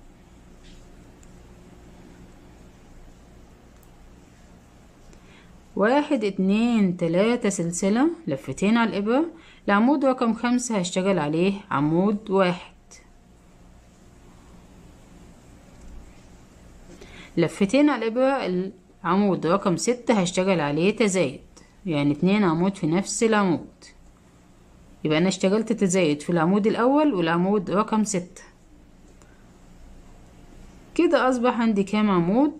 S1: واحد اتنين تلاتة سلسلة لفتين على الإبرة العمود رقم خمسة هشتغل عليه عمود واحد لفتين على الإبرة العمود رقم ستة هشتغل عليه تزايد يعني اتنين عمود في نفس العمود يبقى أنا اشتغلت تزايد في العمود الأول والعمود رقم ستة كده أصبح عندي كام عمود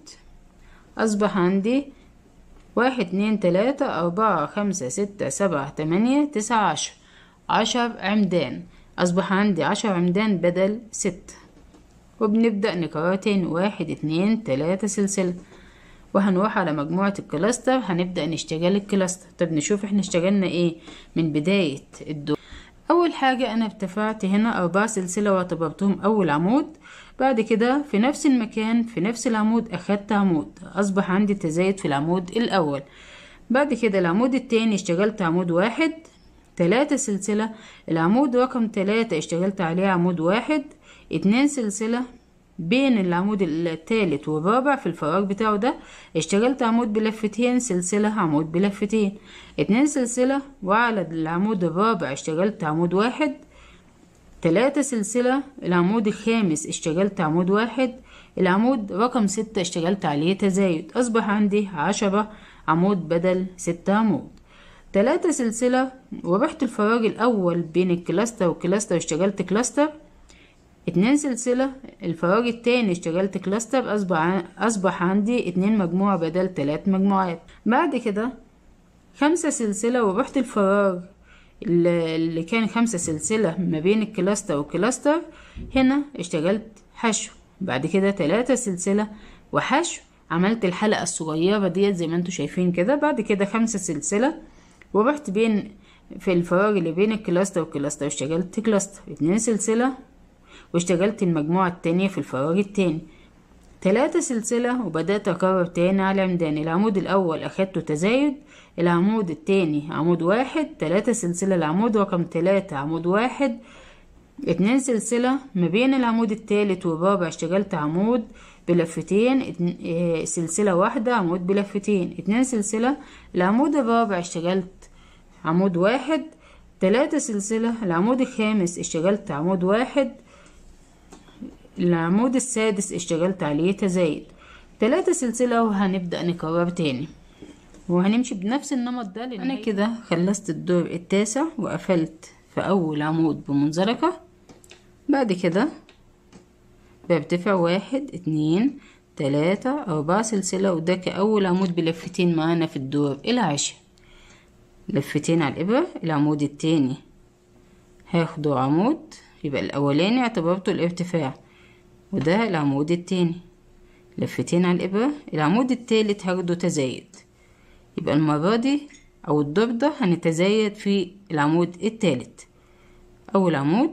S1: أصبح عندي واحد اتنين تلاتة أربعة خمسة ستة سبعة تمانية تسعة عشر عشر عمدان أصبح عندي عشر عمدان بدل ستة وبنبدأ نكرر تاني واحد اتنين تلاتة سلسلة وهنروح على مجموعة الكلاستر هنبدأ نشتغل الكلاستر طب نشوف احنا اشتغلنا ايه من بداية الدور أول حاجة أنا ارتفعت هنا أربع سلسلة واعتبرتهم أول عمود بعد كده في نفس المكان في نفس العمود أخدت عمود أصبح عندي تزايد في العمود الأول بعد كده العمود التاني اشتغلت عمود واحد تلاتة سلسلة العمود رقم تلاتة اشتغلت عليه عمود واحد اتنين سلسلة بين العمود التالت والرابع في الفراغ بتاعه ده اشتغلت عمود بلفتين سلسلة عمود بلفتين اتنين سلسلة وعلى العمود الرابع اشتغلت عمود واحد تلاتة سلسلة العمود الخامس اشتغلت عمود واحد العمود رقم ستة اشتغلت عليه تزايد أصبح عندي عشرة عمود بدل ستة عمود تلاتة سلسلة ورحت الفراغ الأول بين الكلاستر والكلاستر اشتغلت كلاستر اتنين سلسلة الفراغ التاني اشتغلت كلاستر أصبح, أصبح عندي اتنين مجموعة بدل تلات مجموعات بعد كده خمسة سلسلة ورحت الفراغ اللي كان خمسة سلسلة ما بين الكلاستر والكلاستر هنا اشتغلت حشو بعد كده تلاتة سلسلة وحشو عملت الحلقة الصغيرة ديت زي ما انتوا شايفين كده بعد كده خمسة سلسلة ورحت بين في الفراغ اللي بين الكلاستر والكلاستر اشتغلت كلاستر اتنين سلسلة واشتغلت المجموعة التانية في الفراغ التاني تلاتة سلسلة وبدأت أكرر تاني على عمدان العمود الأول أخدته تزايد العمود التاني عمود واحد تلاتة سلسلة العمود رقم تلاتة عمود واحد اتنين سلسلة ما بين العمود التالت والرابع اشتغلت عمود بلفتين اتن... اه سلسلة واحدة عمود بلفتين اتنين سلسلة العمود الرابع اشتغلت عمود واحد تلاتة سلسلة العمود الخامس اشتغلت عمود واحد العمود السادس اشتغلت عليه تزايد تلاتة سلسلة وهنبدأ نكرر تاني وهنمشي بنفس النمط ده لأن أنا كده خلصت الدور التاسع وقفلت في أول عمود بمنزلقة بعد كده برتفع واحد اتنين تلاتة أربعة سلسلة وده كأول عمود بلفتين معانا في الدور العاشر لفتين على الإبرة العمود التاني هاخده عمود يبقى الأولاني اعتبرته الارتفاع وده العمود التاني لفتين على الإبرة العمود التالت هاخده تزايد يبقى المرة دي أو الدور ده هنتزايد في العمود التالت أول عمود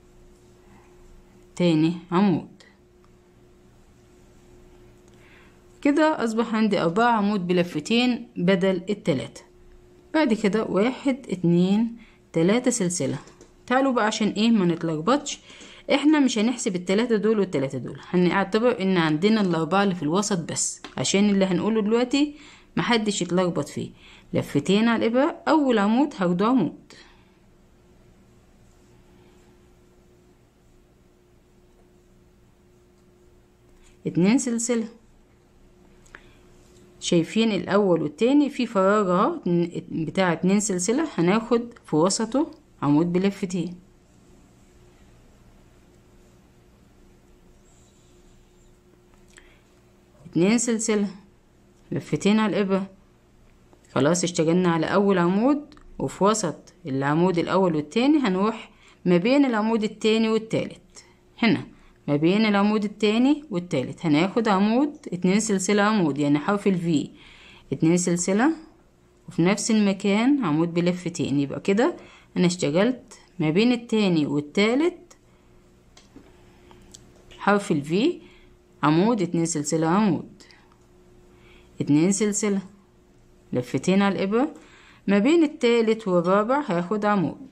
S1: تاني عمود كده أصبح عندي أربعة عمود بلفتين بدل التلاتة بعد كده واحد اتنين تلاتة سلسلة تعالوا بقى عشان ايه ما نتلخبطش احنا مش هنحسب التلاتة دول والتلاتة دول هنعتبر ان عندنا الاربعة اللي في الوسط بس عشان اللي هنقوله دلوقتي محدش يتلخبط فيه لفتين على الابرة اول عمود هاخده عمود اتنين سلسلة شايفين الاول والتاني في فراغ اهو بتاع اتنين سلسلة هناخد في وسطه عمود بلفتين اتنين سلسلة لفتين على الإبرة خلاص اشتغلنا على أول عمود وفي وسط العمود الأول والتاني هنروح ما بين العمود التاني والتالت هنا ما بين العمود التاني والتالت هناخد عمود اتنين سلسلة عمود يعني حرف الفي اتنين سلسلة وفي نفس المكان عمود بلفتين يبقى كده انا اشتغلت ما بين التاني والتالت حرف الفي عمود اتنين سلسلة عمود اتنين سلسلة لفتين على الإبرة ما بين التالت والرابع هاخد عمود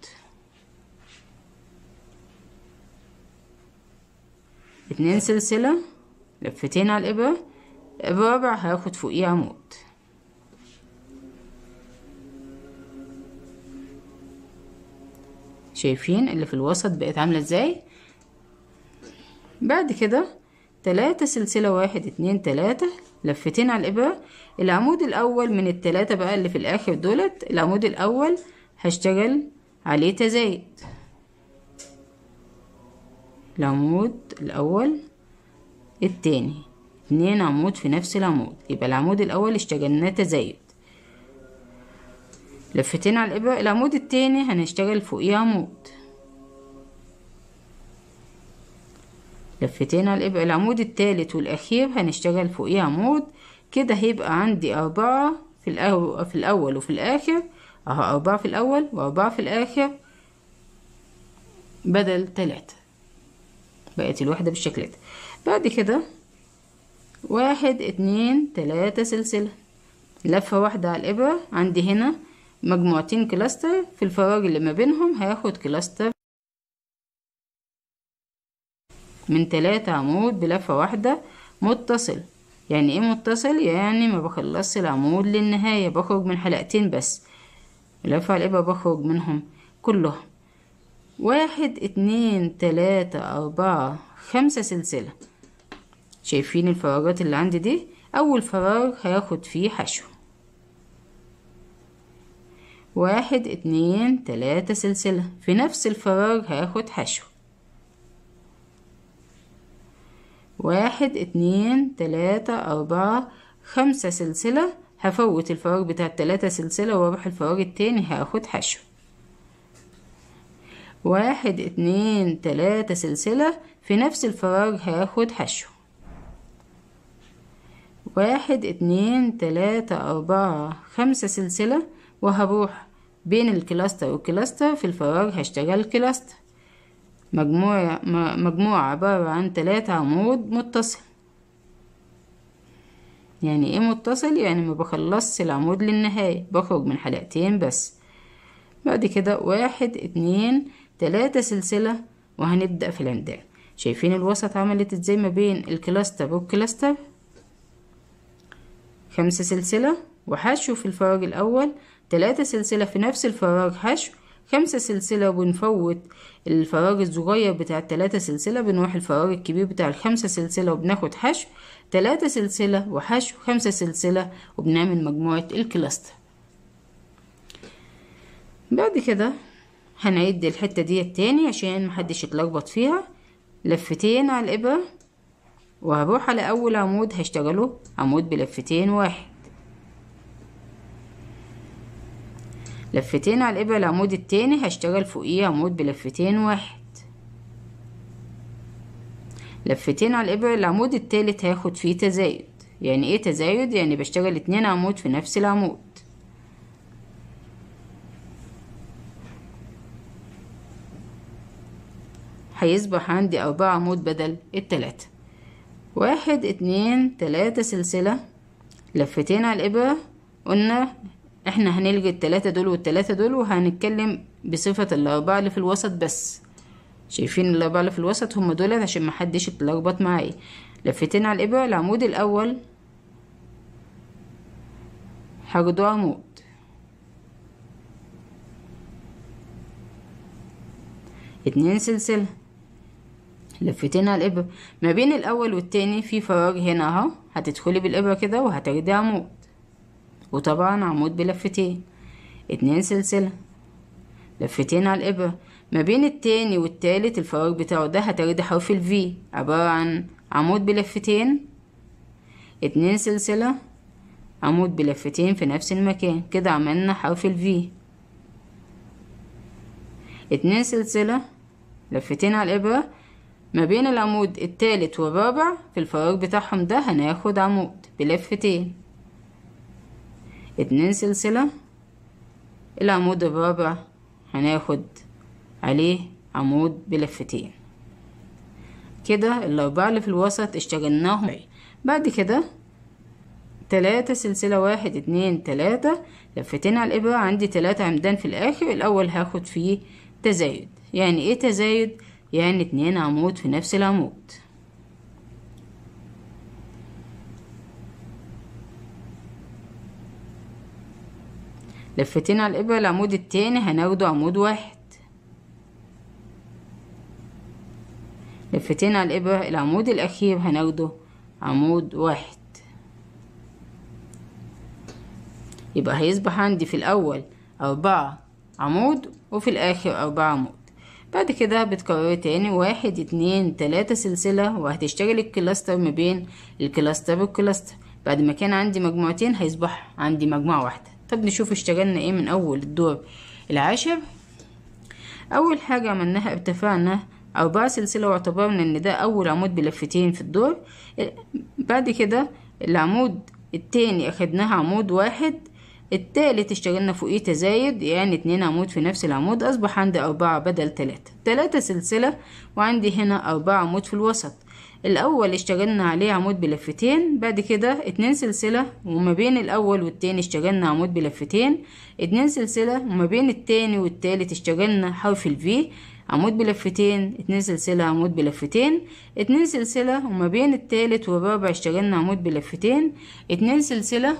S1: اتنين سلسلة لفتين على الإبرة الرابع هاخد فوقيه عمود شايفين اللي في الوسط بقت عاملة ازاي بعد كده تلاتة سلسلة واحد اتنين تلاتة لفتين على الإبرة العمود الأول من التلاتة بقى اللي في الآخر دولت العمود الأول هشتغل عليه تزايد العمود الأول التاني اتنين عمود في نفس العمود يبقى العمود الأول اشتغلناه تزايد لفتين على الإبرة العمود التاني هنشتغل فوقيه عمود لفتين على الإبرة العمود التالت والأخير هنشتغل فوقيه عمود كده هيبقى عندي أربعة في الأول, في الأول وفي الآخر أهو أربعة في الأول وأربعة في الآخر بدل تلاتة بقت الوحدة بالشكل ده بعد كده واحد اتنين تلاتة سلسلة لفة واحدة على الإبرة عندي هنا مجموعتين كلاستر في الفراغ اللي ما بينهم هاخد كلاستر من تلاتة عمود بلفة واحدة متصل يعني ايه متصل يعني ما بخلصش العمود للنهاية بخرج من حلقتين بس لفة على الإبرة بخرج منهم كلهم واحد اتنين تلاتة أربعة خمسة سلسلة شايفين الفراغات اللي عندي دي أول فراغ هاخد فيه حشو واحد اتنين تلاتة سلسلة في نفس الفراغ هاخد حشو واحد اتنين تلاتة أربعة خمسة سلسلة هفوت الفراغ بتاع التلاتة سلسلة واروح الفراغ التاني هاخد حشو واحد اتنين تلاتة سلسلة في نفس الفراغ هاخد حشو واحد اتنين تلاتة أربعة خمسة سلسلة وهروح بين الكلاستر والكلاستر في الفراغ هشتغل كلاستر مجموعة مجموعة عبارة عن تلاتة عمود متصل يعني ايه متصل يعني ما بخلصش العمود للنهاية بخرج من حلقتين بس بعد كده واحد اتنين تلاتة سلسلة وهنبدأ في العمدان شايفين الوسط عملت ازاي ما بين الكلاستر والكلاستر خمسة سلسلة وحشو في الفراغ الأول تلاتة سلسلة في نفس الفراغ حشو خمسة سلسلة وبنفوت الفراغ الصغير بتاع التلاتة سلسلة بنروح الفراغ الكبير بتاع الخمسة سلسلة وبناخد حشو تلاتة سلسلة وحشو خمسة سلسلة وبنعمل مجموعة الكلاستر بعد كده هنعد الحتة دي تاني عشان محدش يتلخبط فيها لفتين على الإبرة وهروح على أول عمود هشتغله عمود بلفتين واحد لفتين على الإبرة العمود التاني هشتغل فوقيه عمود بلفتين واحد لفتين على الإبرة العمود التالت هاخد فيه تزايد يعني ايه تزايد يعني بشتغل اتنين عمود في نفس العمود هيصبح عندي أربعة عمود بدل التلاتة واحد اتنين تلاتة سلسلة لفتين على الإبرة قلنا احنا هنلغي التلاتة دول والتلاتة دول وهنتكلم بصفة الأربعة اللي في الوسط بس شايفين الأربعة اللي في الوسط هم دول عشان محدش يتلخبط معايا لفتين على الإبرة العمود الأول هاخده عمود اتنين سلسلة لفتين على الإبرة ما بين الأول والتاني في فراغ هنا اهو هتدخلي بالإبرة كده وهتاخدي عمود وطبعا عمود بلفتين اتنين سلسلة لفتين على الإبرة ما بين التاني والتالت الفراغ بتاعه ده هتاخدي حرف الفي عبارة عن عمود بلفتين اتنين سلسلة عمود بلفتين في نفس المكان كده عملنا حرف الفي اتنين سلسلة لفتين على الإبرة ما بين العمود التالت والرابع في الفراغ بتاعهم ده هناخد عمود بلفتين اتنين سلسلة العمود الرابع هناخد عليه عمود بلفتين كده الأربعة اللي في الوسط اشتغلناهم بعد كده تلاتة سلسلة واحد اتنين تلاتة لفتين على الإبرة عندي تلاتة عمدان في الآخر الأول هاخد فيه تزايد يعني ايه تزايد يعني اتنين عمود في نفس العمود لفتين على الإبرة العمود التاني هناخده عمود واحد لفتين على الإبرة العمود الأخير هناخده عمود واحد يبقى هيصبح عندي في الأول أربعة عمود وفي الآخر أربعة عمود بعد كده بتكرري تاني واحد اتنين تلاتة سلسلة وهتشتغل الكلاستر ما بين الكلاستر والكلاستر بعد ما كان عندي مجموعتين هيصبح عندي مجموعة واحدة طب نشوف اشتغلنا ايه من أول الدور العاشر أول حاجة عملناها ارتفعنا أربعة سلسلة واعتبرنا إن ده أول عمود بلفتين في الدور بعد كده العمود التاني أخدناها عمود واحد التالت اشتغلنا فوقيه تزايد يعني اتنين عمود في نفس العمود أصبح عندي أربعة بدل تلاتة تلاتة سلسلة وعندي هنا أربعة عمود في الوسط الأول اشتغلنا عليه عمود بلفتين بعد كده اتنين سلسلة وما بين الأول والتاني اشتغلنا عمود بلفتين اتنين سلسلة وما بين التاني والتالت اشتغلنا حرف الفي عمود بلفتين اتنين سلسلة عمود بلفتين اتنين سلسلة وما بين التالت والرابع اشتغلنا عمود بلفتين اتنين سلسلة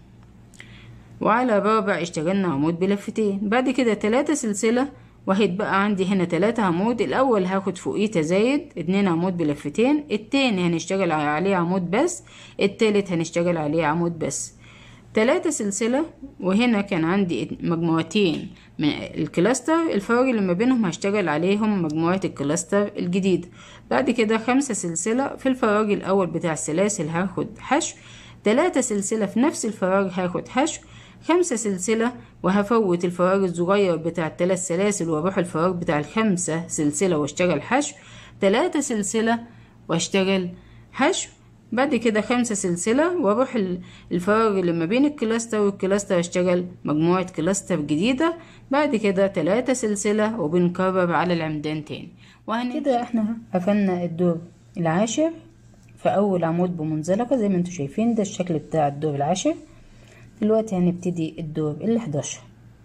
S1: وعلى الرابع اشتغلنا عمود بلفتين بعد كده تلاتة سلسلة وهيتبقى عندي هنا تلاتة عمود الأول هاخد فوقيه تزايد اتنين عمود بلفتين التاني هنشتغل عليه عمود بس التالت هنشتغل عليه عمود بس تلاتة سلسلة وهنا كان عندي مجموعتين من الكلاستر الفراغ اللي ما بينهم هشتغل عليهم مجموعة الكلاستر الجديدة بعد كده خمسة سلسلة في الفراغ الأول بتاع السلاسل هاخد حشو تلاتة سلسلة في نفس الفراغ هاخد حشو خمسة سلسلة وهفوت الفراغ الصغير بتاع التلات سلاسل واروح الفراغ بتاع الخمسة سلسلة واشتغل حشو تلاتة سلسلة واشتغل حشو بعد كده خمسة سلسلة واروح الفراغ اللي ما بين الكلاستر والكلاستر اشتغل مجموعة كلاستر جديدة بعد كده تلاتة سلسلة وبنكرر على العمدان تاني وهن كده احنا قفلنا الدور العاشر في اول عمود بمنزلقة زي ما انتوا شايفين ده الشكل بتاع الدور العاشر دلوقتي هنبتدي الدور الحداشر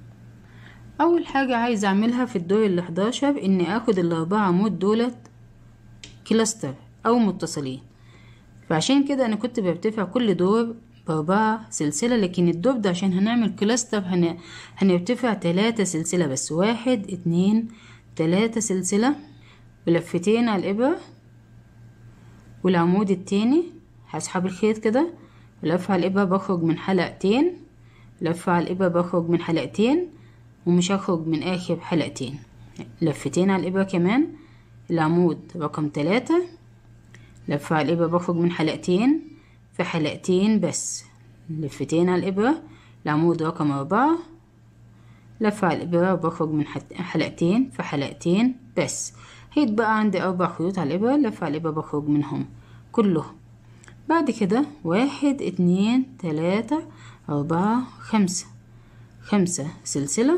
S1: اول حاجة عايزة اعملها في الدور الحداشر اني اخد الاربعة عمود دولت كلاستر او متصلين فعشان كده انا كنت برتفع كل دور باربعة سلسلة لكن الدور ده عشان هنعمل كلاستر هن... هنرتفع تلاتة سلسلة بس واحد اتنين تلاتة سلسلة بلفتين على الإبرة والعمود التاني هسحب الخيط كده لف على الإبرة بخرج من حلقتين لف على الإبرة بخرج من حلقتين ومش هخرج من آخر حلقتين لفتين على الإبرة كمان العمود رقم تلاتة لف على الإبرة بخرج من حلقتين في حلقتين بس لفتين على الإبرة العمود رقم أربعة لف على الإبرة وبخرج من حلقتين في حلقتين بس هيتبقى عندي أربع خيوط على الإبرة لف على الإبرة بخرج منهم كلهم بعد كده واحد اتنين تلاتة أربعة خمسة خمسة سلسلة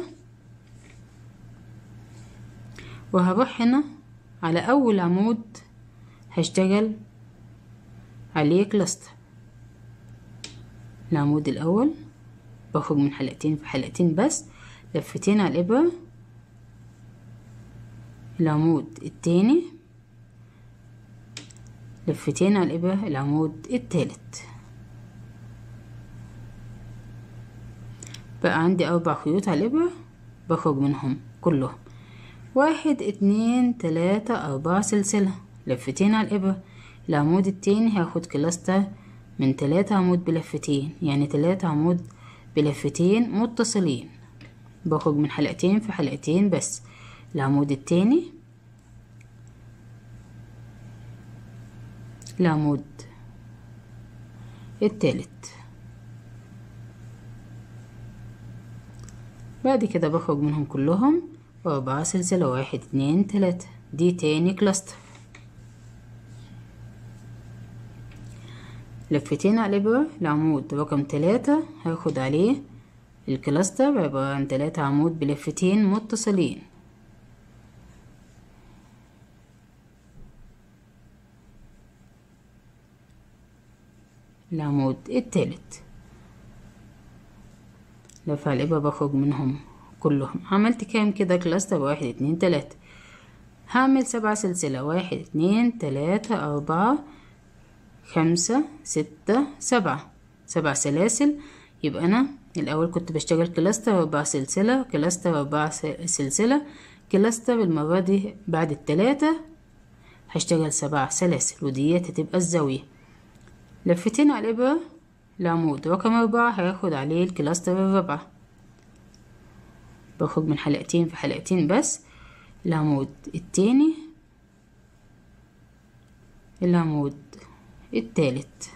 S1: وهروح هنا على أول عمود هشتغل عليه كلاستر العمود الأول بخرج من حلقتين في حلقتين بس لفتين على الإبرة العمود التاني لفتين على الإبرة العمود التالت بقى عندي أربع خيوط على الإبرة بخرج منهم كلهم واحد اتنين تلاتة أربعة سلسلة لفتين على الإبرة العمود التاني هاخد كلاستر من تلاتة عمود بلفتين يعني تلاتة عمود بلفتين متصلين بخرج من حلقتين في حلقتين بس العمود التاني العمود التالت بعد كده بخرج منهم كلهم وأربعة سلسلة واحد اتنين تلاتة دي تاني كلاستر لفتين على الإبرة العمود رقم تلاتة هاخد عليه الكلاستر عبارة عن تلاتة عمود بلفتين متصلين العمود التالت لف على الإبرة بخرج منهم كلهم عملت كام كده كلاستر واحد اتنين تلاتة هعمل سبعة سلسلة واحد اتنين تلاتة أربعة خمسة ستة سبعة سبع سلاسل يبقى أنا الأول كنت بشتغل كلاستر أربع سلسلة كلاستر أربع سلسلة كلاستر المرة دي بعد التلاتة هشتغل سبع سلاسل وديت هتبقى الزاوية لفتين على الإبرة العمود رقم أربعة هياخد عليه الكلاستر الرابعة بخرج من حلقتين في حلقتين بس العمود التاني العمود التالت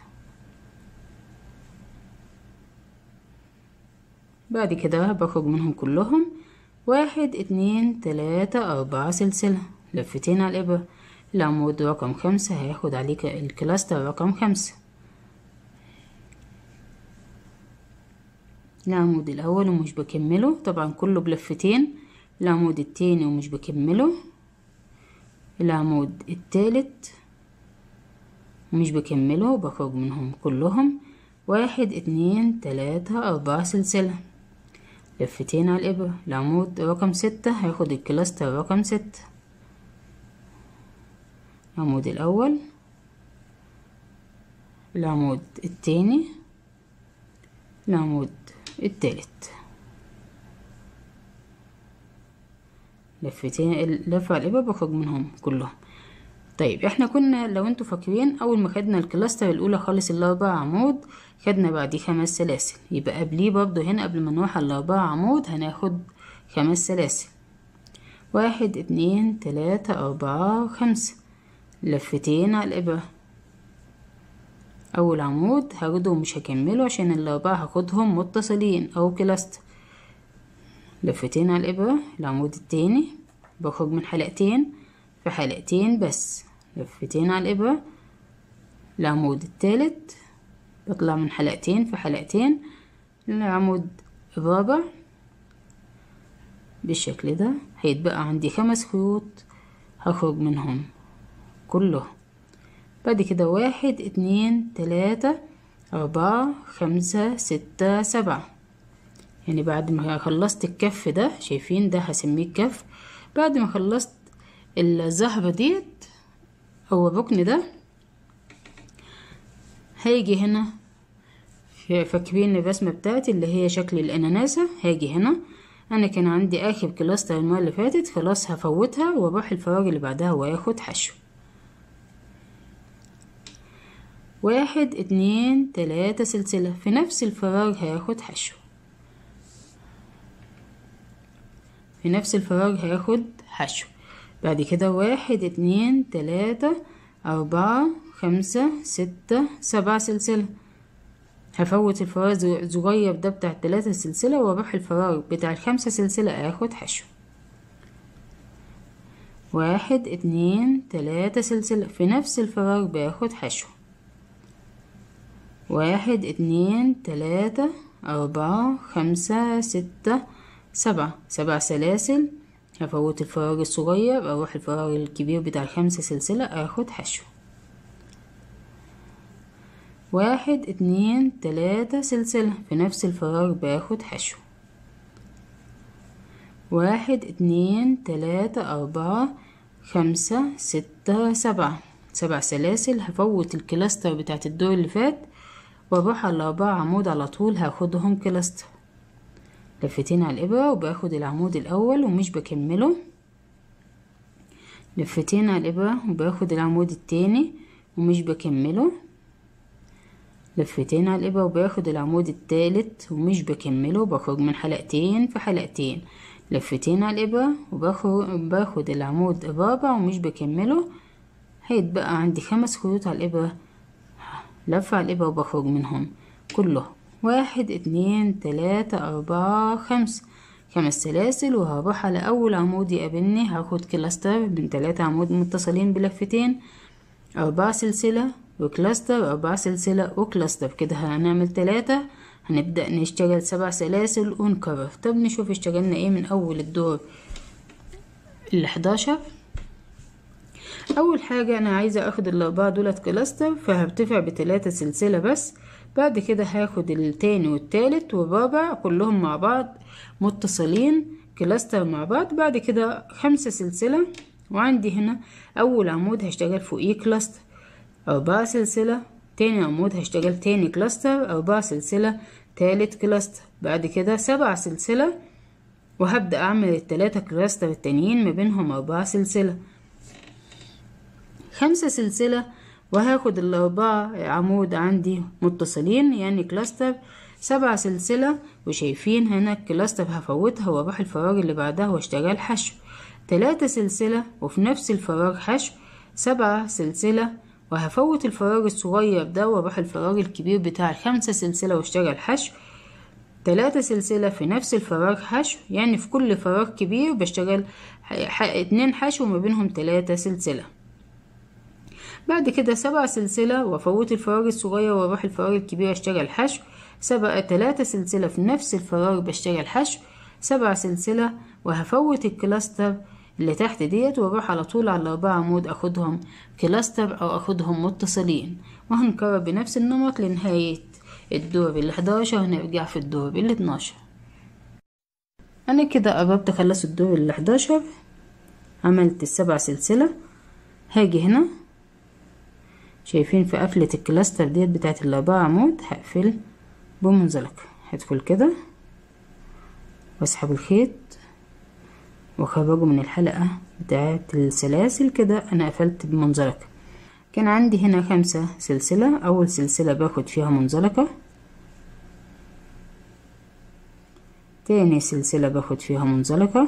S1: بعد كده بخرج منهم كلهم واحد اتنين تلاتة أربعة سلسلة لفتين على الإبرة العمود رقم خمسة هياخد عليك الكلاستر رقم خمسة العمود الأول ومش بكمله طبعا كله بلفتين العمود التاني ومش بكمله العمود التالت ومش بكمله بخرج منهم كلهم واحد اتنين تلاتة أربعة سلسلة لفتين على الإبرة العمود رقم ستة هياخد الكلاستر رقم ستة العمود الأول العمود التاني العمود التالت لفتين لفة على الإبرة بخرج منهم كلهم طيب احنا كنا لو انتوا فاكرين اول ما خدنا الكلاستر الاولى خالص الاربع عمود خدنا بعديه خمس سلاسل يبقى قبليه برضو هنا قبل ما نروح على الاربع عمود هناخد خمس سلاسل واحد اتنين تلاتة اربعة خمسة لفتين على الابرة اول عمود هاخده ومش هكمله عشان الاربعة هاخدهم متصلين او كلاستر لفتين على الابرة العمود التاني بخرج من حلقتين في حلقتين بس لفتين على الإبرة العمود التالت بطلع من حلقتين في حلقتين للعمود الرابع بالشكل ده هيتبقى عندي خمس خيوط هخرج منهم كلهم بعد كده واحد اتنين تلاتة أربعة خمسة ستة سبعة يعني بعد ما خلصت الكف ده شايفين ده هسميه الكف بعد ما خلصت الزهرة ديت أو الركن ده هيجي هنا فاكرين الرسمة بتاعتي اللي هي شكل الأناناسة هاجي هنا أنا كان عندي آخر كلاستر المرة اللي فاتت خلاص هفوتها وأروح الفراغ اللي بعدها وآخد حشو واحد اتنين تلاتة سلسلة في نفس الفراغ هاخد حشو في نفس الفراغ هاخد حشو بعد كده واحد اتنين تلاتة أربعة خمسة ستة سبعة سلسلة هفوت الفراغ الصغير ده بتاع التلاتة سلسلة واروح الفراغ بتاع الخمسة سلسلة اخد حشو واحد اتنين تلاتة سلسلة في نفس الفراغ باخد حشو واحد اتنين تلاتة أربعة خمسة ستة سبعة سبع سلاسل هفوت الفراغ الصغير اروح الفراغ الكبير بتاع الخمسة سلسلة اخد حشو واحد اتنين تلاتة سلسلة في نفس الفراغ باخد حشو واحد اتنين تلاتة أربعة خمسة ستة سبعة سبع سلاسل هفوت الكلاستر بتاعت الدور اللي فات واروح على الأربعة عمود على طول هاخدهم كلاستر لفتين على الإبرة وباخد العمود الأول ومش بكمله لفتين على الإبرة وباخد العمود التاني ومش بكمله لفتين على الإبرة وباخد العمود التالت ومش بكمله بخرج من حلقتين في حلقتين لفتين على الإبرة وباخد العمود الرابع ومش بكمله هيتبقى عندي خمس خيوط على الإبرة لفة على الإبرة وبخرج منهم كلهم واحد اتنين تلاتة أربعة خمسة خمس سلاسل وهروح على أول عمود يقابلني هاخد كلاستر من تلاتة عمود متصلين بلفتين أربعة سلسلة وكلاستر أربعة سلسلة وكلاستر كده هنعمل تلاتة هنبدأ نشتغل سبع سلاسل ونكرر طب نشوف اشتغلنا ايه من أول الدور الحداشر أول حاجة أنا عايزة أخد الأربعة دولت كلاستر فهرتفع بتلاتة سلسلة بس بعد كده هاخد التاني والتالت والرابع كلهم مع بعض متصلين كلاستر مع بعض بعد كده خمسة سلسلة وعندي هنا أول عمود هشتغل فوقيه كلاستر أربعة سلسلة تاني عمود هشتغل تاني كلاستر أربعة سلسلة تالت كلاستر بعد كده سبع سلسلة وهبدأ أعمل التلاتة كلاستر التانيين ما بينهم أربعة سلسلة خمسة سلسلة وهاخد الأربعة عمود عندي متصلين يعني كلاستر سبعة سلسلة وشايفين هنا الكلاستر هفوتها واروح الفراغ اللي بعدها واشتغل حشو تلاتة سلسلة وفي نفس الفراغ حشو سبعة سلسلة وهفوت الفراغ الصغير ده واروح الفراغ الكبير بتاع الخمسة سلسلة واشتغل حشو تلاتة سلسلة في نفس الفراغ حشو يعني في كل فراغ كبير بشتغل اتنين حشو ما بينهم تلاتة سلسلة بعد كده سبع سلسلة وافوت الفراغ الصغير واروح الفراغ الكبير اشتغل حشو سبع تلاتة سلسلة في نفس الفراغ بشتغل حشو سبع سلسلة وهفوت الكلاستر اللي تحت ديت واروح على طول على الأربعة عمود اخدهم كلاستر او اخدهم متصلين وهنكرر بنفس النمط لنهاية الدور الحداشر هنرجع في الدور الاتناشر انا كده قربت اخلص الدور الحداشر عملت السبع سلسلة هاجي هنا شايفين في قفلة الكلاستر ديت بتاعت الأربعة عمود هقفل بمنزلقة هدخل كده واسحب الخيط واخرجه من الحلقة بتاعت السلاسل كده انا قفلت بمنزلقة كان عندي هنا خمسة سلسلة اول سلسلة باخد فيها منزلقة تاني سلسلة باخد فيها منزلقة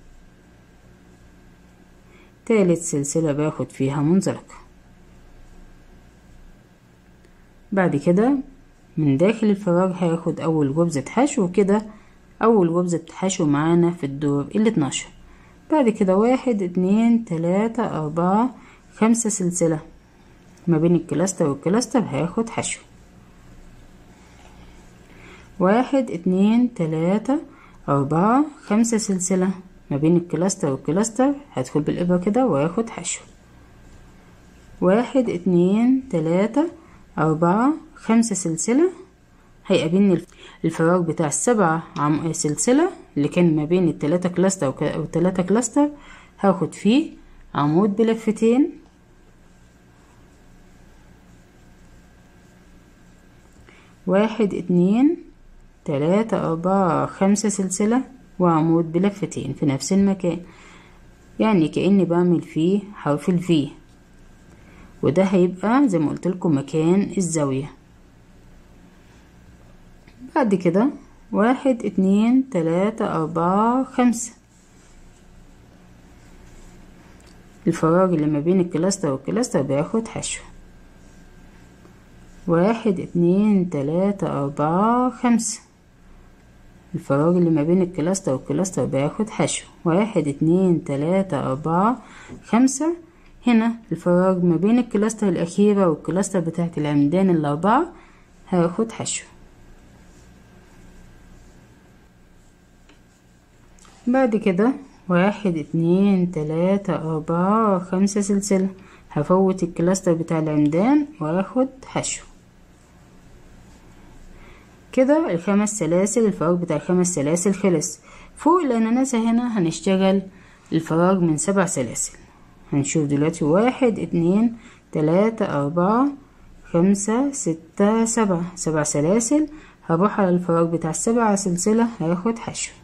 S1: تالت سلسلة باخد فيها منزلقة بعد كده من داخل الفراغ هاخد اول جبزة حشو كده اول جبزة حشو معانا في الدور الاتناشر بعد كده واحد اتنين تلاتة اربعة خمسة سلسلة ما بين الكلاستر والكلاستر هاخد حشو واحد اتنين تلاتة اربعة خمسة سلسلة ما بين الكلاستر والكلاستر هدخل بالإبرة كده واخد حشو واحد اتنين تلاتة أربعة خمسة سلسلة هيقابلني الفراغ بتاع السبعة عم سلسلة اللي كان ما بين التلاتة كلاستر أو التلاتة كلاستر هاخد فيه عمود بلفتين واحد اتنين تلاتة أربعة خمسة سلسلة وعمود بلفتين في نفس المكان يعني كأني بعمل فيه حرف الفي وده هيبقى زي ما قلت لكم مكان الزاوية بعد كده واحد اتنين تلاتة أربعة خمسة الفراغ اللي ما بين الكلاستر والكلاستر بياخد حشو واحد اتنين تلاتة أربعة خمسة الفراغ اللي ما بين الكلاستر والكلاستر بياخد حشو واحد اتنين تلاتة أربعة خمسة هنا الفراغ ما بين الكلاستر الأخيرة والكلاستر بتاعت العمدان الأربعة هاخد حشو بعد كده واحد اتنين تلاتة أربعة خمسة سلسلة هفوت الكلاستر بتاع العمدان واخد حشو كده الخمس سلاسل الفراغ بتاع الخمس سلاسل خلص فوق الأناناسة هنا هنشتغل الفراغ من سبع سلاسل هنشوف دلوقتي واحد اتنين تلاتة أربعة خمسة ستة سبعة سبع سلاسل هروح على الفراغ بتاع السبع سلسلة هاخد حشو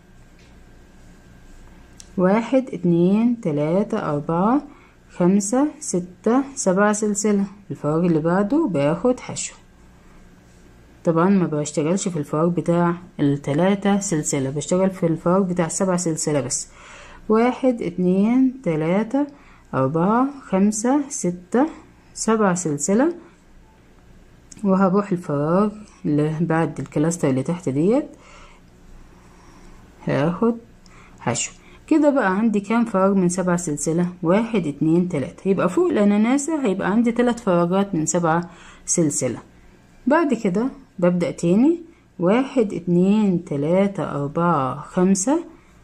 S1: واحد اتنين تلاتة أربعة خمسة ستة سبعة سلسلة الفراغ اللي بعده باخد حشو طبعا ما بشتغلش في الفراغ بتاع التلاتة سلسلة بشتغل في الفراغ بتاع السبع سلسلة بس واحد اتنين تلاتة أربعة خمسة ستة سبعة سلسلة وهروح الفراغ اللي بعد الكلاستر اللي تحت ديت هاخد حشو كده بقى عندي كام فراغ من سبع سلسلة واحد اتنين تلاتة يبقى فوق الأناناسة هيبقى عندي تلات فراغات من سبع سلسلة بعد كده ببدأ تاني واحد اتنين تلاتة أربعة خمسة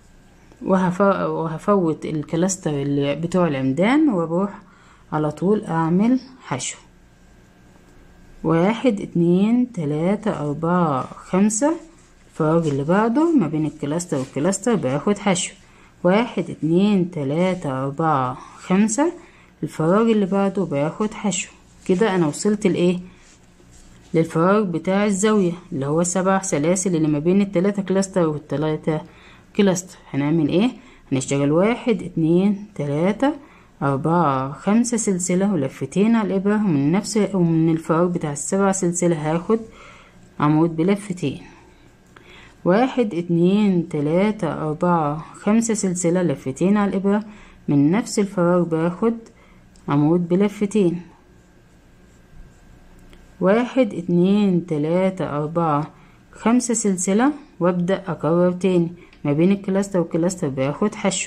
S1: وهفوت الكلاستر اللي بتوع العمدان واروح على طول اعمل حشو واحد اتنين تلاتة اربعة خمسة الفراغ اللي بعده ما بين الكلاستر والكلاستر باخد حشو واحد اتنين تلاتة اربعة خمسة الفراغ اللي بعده باخد حشو كده انا وصلت لايه للفراغ بتاع الزاوية اللي هو سبع سلاسل اللي ما بين التلاتة كلاستر والتلاتة كلاستر هنعمل ايه هنشتغل واحد اتنين تلاتة أربعة خمسة سلسلة ولفتين على الإبرة ومن نفس ومن الفراغ بتاع السبع سلسلة هاخد عمود بلفتين واحد اتنين تلاتة أربعة خمسة سلسلة لفتين على الإبرة من نفس الفراغ باخد عمود بلفتين واحد اتنين تلاتة أربعة خمسة سلسلة وابدأ أكرر تاني ما بين الكلاستر والكلاستر باخد حشو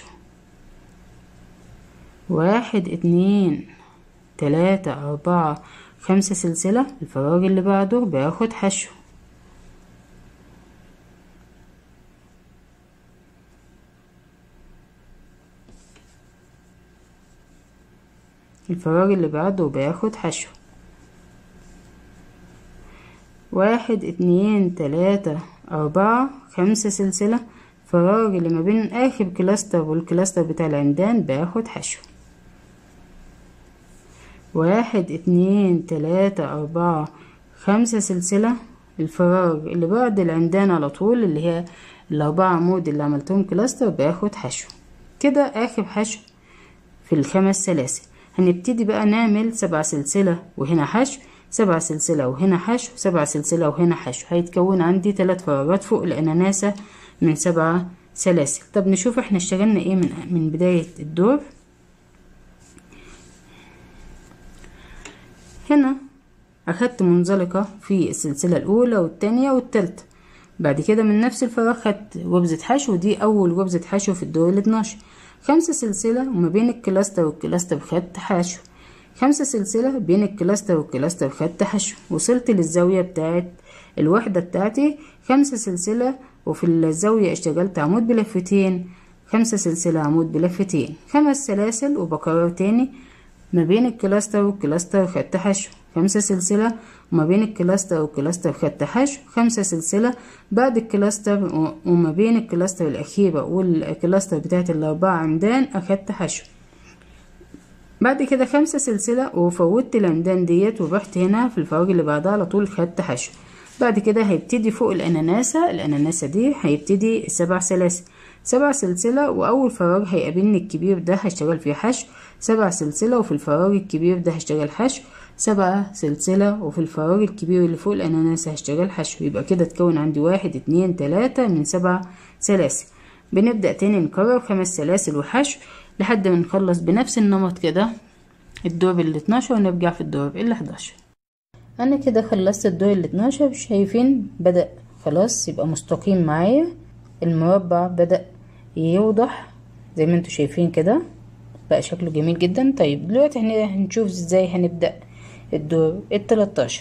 S1: واحد اتنين تلاتة أربعة خمسة سلسلة الفراغ اللي بعده باخد حشو الفراغ اللي بعده باخد حشو واحد اتنين تلاتة أربعة خمسة سلسلة فراغ اللي ما بين آخر كلاستر والكلاستر بتاع العمدان باخد حشو واحد اتنين تلاتة أربعة خمسة سلسلة الفراغ اللي بعد العمدان على طول اللي هي الأربعة عمود اللي عملتهم كلاستر باخد حشو كده آخر حشو في الخمس سلاسل هنبتدي بقى نعمل سبع سلسلة وهنا حشو سبع سلسلة وهنا حشو سبع سلسلة وهنا حشو هيتكون عندي تلات فراغات فوق الأناناسة من سبع سلاسل طب نشوف احنا اشتغلنا ايه من, من بداية الدور هنا أخدت منزلقة في السلسلة الأولى والتانية والتالتة بعد كده من نفس الفراغ خدت غرزة حشو دي أول غرزة حشو في الدور الاتناشر خمسة سلسلة وما بين الكلاستر والكلاستر خدت حشو خمسة سلسلة بين الكلاستر والكلاستر خدت حشو وصلت للزاوية بتاعت الوحدة بتاعتي خمسة سلسلة وفي الزاوية اشتغلت عمود بلفتين خمسة سلسلة عمود بلفتين خمس سلاسل وبكرر تاني ما بين الكلاستر والكلاستر خدت حشو خمسة سلسلة وما بين الكلاستر والكلاستر خدت حشو خمسة سلسلة بعد الكلاستر وما بين الكلاستر الأخيرة والكلاستر بتاعت الأربعة عمدان أخدت حشو بعد كده خمسة سلسلة وفوتت العمدان ديت ورحت هنا في الفراغ اللي بعدها على طول خدت حشو بعد كده هيبتدي فوق الأناناسة الأناناسة دي هيبتدي سبع سلاسل سبع سلسلة وأول فراغ هيقابلني الكبير ده هشتغل فيه حشو سبع سلسلة وفي الفراغ الكبير ده هشتغل حشو سبع سلسلة وفي الفراغ الكبير اللي فوق الأناناسة هشتغل حشو يبقى كده تكون عندي واحد اتنين تلاتة من سبع سلاسل بنبدأ تاني نكرر خمس سلاسل وحشو لحد ما نخلص بنفس النمط كده الدور ال 12 ونرجع في الدور ال 11 انا كده خلصت الدور ال 12 شايفين بدأ خلاص يبقى مستقيم معايا المربع بدأ يوضح زي ما انتوا شايفين كده بقى شكله جميل جدا طيب دلوقتي احنا هنشوف ازاي هنبدأ الدور ال 13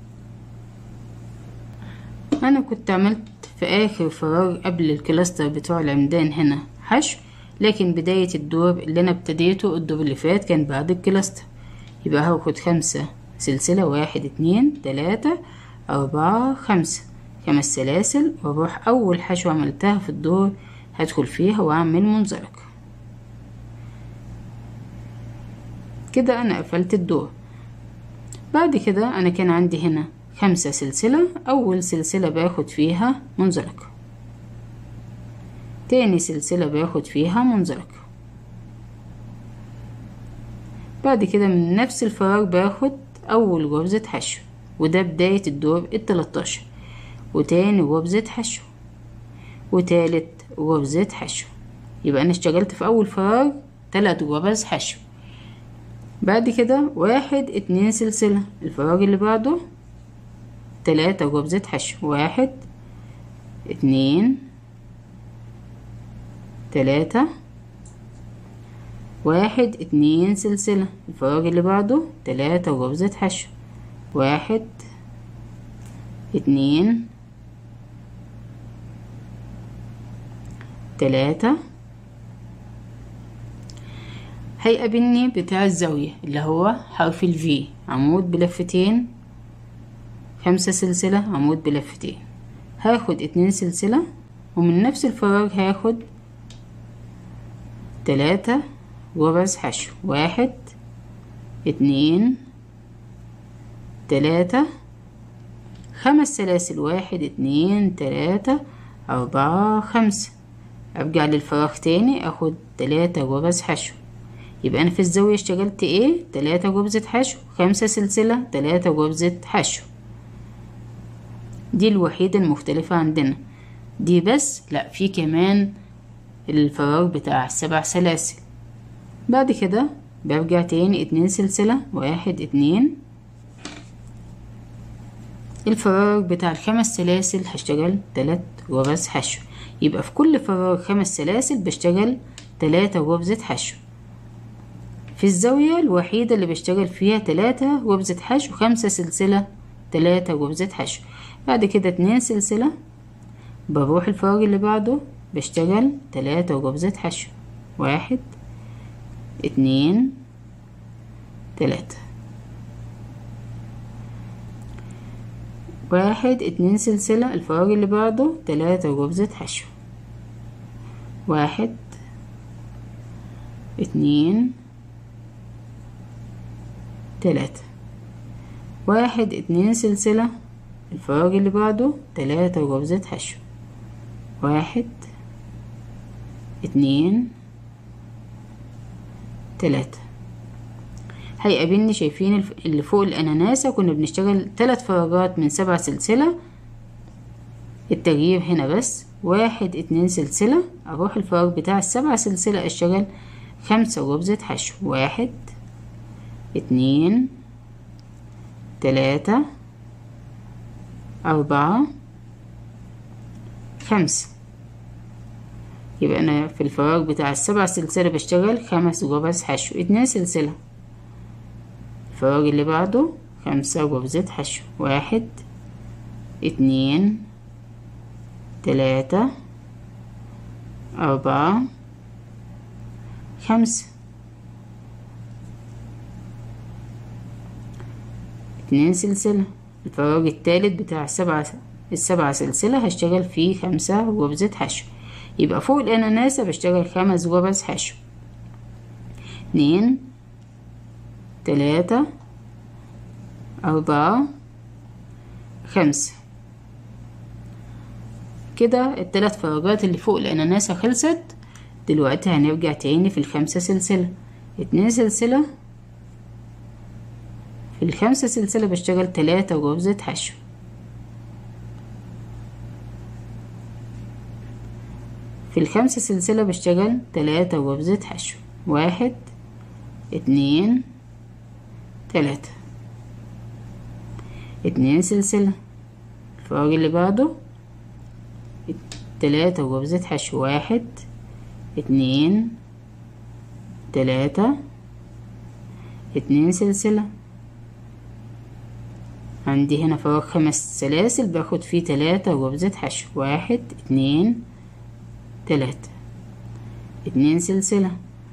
S1: انا كنت عملت في اخر فراغ قبل الكلاستر بتوع العمدان هنا حشو لكن بداية الدور اللي انا ابتديته الدور اللي فات كان بعد الكلاستر يبقى هاخد خمسة سلسلة واحد اتنين تلاتة أربعة خمسة خمس سلاسل واروح اول حشوة عملتها في الدور هدخل فيها واعمل منزلقة كده انا قفلت الدور بعد كده انا كان عندي هنا خمسة سلسلة اول سلسلة باخد فيها منزلقة تاني سلسلة باخد فيها منزلقة بعد كده من نفس الفراغ باخد اول غرزة حشو وده بداية الدور التلاتاشر وتاني غرزة حشو وتالت غرزة حشو يبقى انا اشتغلت في اول فراغ تلات غرز حشو بعد كده واحد اتنين سلسلة الفراغ اللي بعده تلاتة غرزة حشو واحد اتنين تلاتة واحد اتنين سلسلة الفراغ اللي بعده تلاتة غرزة حشو واحد اتنين تلاتة هيقابلني بتاع الزاوية اللي هو حرف الفي عمود بلفتين خمسة سلسلة عمود بلفتين هاخد اتنين سلسلة ومن نفس الفراغ هاخد تلاتة غرز حشو واحد اتنين تلاتة خمس سلاسل واحد اتنين تلاتة أربعة خمسة أرجع للفراغ تاني أخد تلاتة غرز حشو يبقى أنا في الزاوية اشتغلت ايه تلاتة غرزة حشو خمسة سلسلة تلاتة غرزة حشو دي الوحيدة المختلفة عندنا دي بس لا في كمان الفراغ بتاع السبع سلاسل بعد كده برجع تاني اتنين سلسلة واحد اتنين الفراغ بتاع الخمس سلاسل هشتغل تلات غرز حشو يبقى في كل فراغ خمس سلاسل بشتغل تلاتة غرزة حشو في الزاوية الوحيدة اللي بشتغل فيها تلاتة غرزة حشو خمسة سلسلة تلاتة غرزة حشو بعد كده اتنين سلسلة بروح الفراغ اللي بعده بشتغل تلاتة غرزة حشو واحد اتنين تلاتة واحد اتنين سلسلة الفراغ اللي بعده تلاتة غرزة حشو واحد اتنين تلاتة واحد اتنين سلسلة الفراغ اللي بعده تلاتة غرزة حشو واحد اتنين تلاتة هيقابلني شايفين اللي فوق الأناناسة كنا بنشتغل تلات فراغات من سبع سلسلة التغيير هنا بس واحد اتنين سلسلة أروح الفراغ بتاع السبع سلسلة أشتغل خمسة غرزة حشو واحد اتنين تلاتة أربعة خمسة يبقى أنا في الفراغ بتاع السبع سلسلة بشتغل خمس غرز حشو اتنين سلسلة الفراغ اللي بعده خمسة غرزة حشو واحد اتنين تلاتة أربعة خمسة اتنين سلسلة الفراغ التالت بتاع السبعة السبعة سلسلة هشتغل فيه خمسة غرزة حشو يبقى فوق الأناناسة بشتغل خمس غرز حشو اتنين تلاتة أربعة خمسة كده التلات فراغات اللي فوق الأناناسة خلصت دلوقتي هنرجع تاني في الخمسة سلسلة اتنين سلسلة في الخمسة سلسلة بشتغل تلاتة غرزة حشو في الخمسة سلسلة بشتغل تلاتة غرزة حشو واحد اتنين تلاتة اتنين سلسلة الفراغ اللي بعده تلاتة غرزة حشو واحد اتنين تلاتة اتنين سلسلة عندي هنا فراغ خمس سلاسل باخد فيه تلاتة غرزة حشو واحد اتنين تلاتة اتنين سلسلة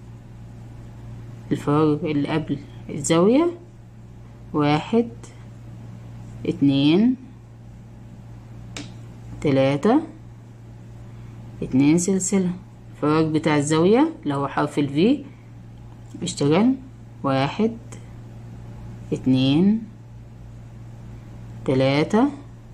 S1: الفراغ اللي قبل الزاوية واحد اتنين تلاتة اتنين سلسلة الفراغ بتاع الزاوية اللي هو حرف الفي اشتغل واحد اتنين تلاتة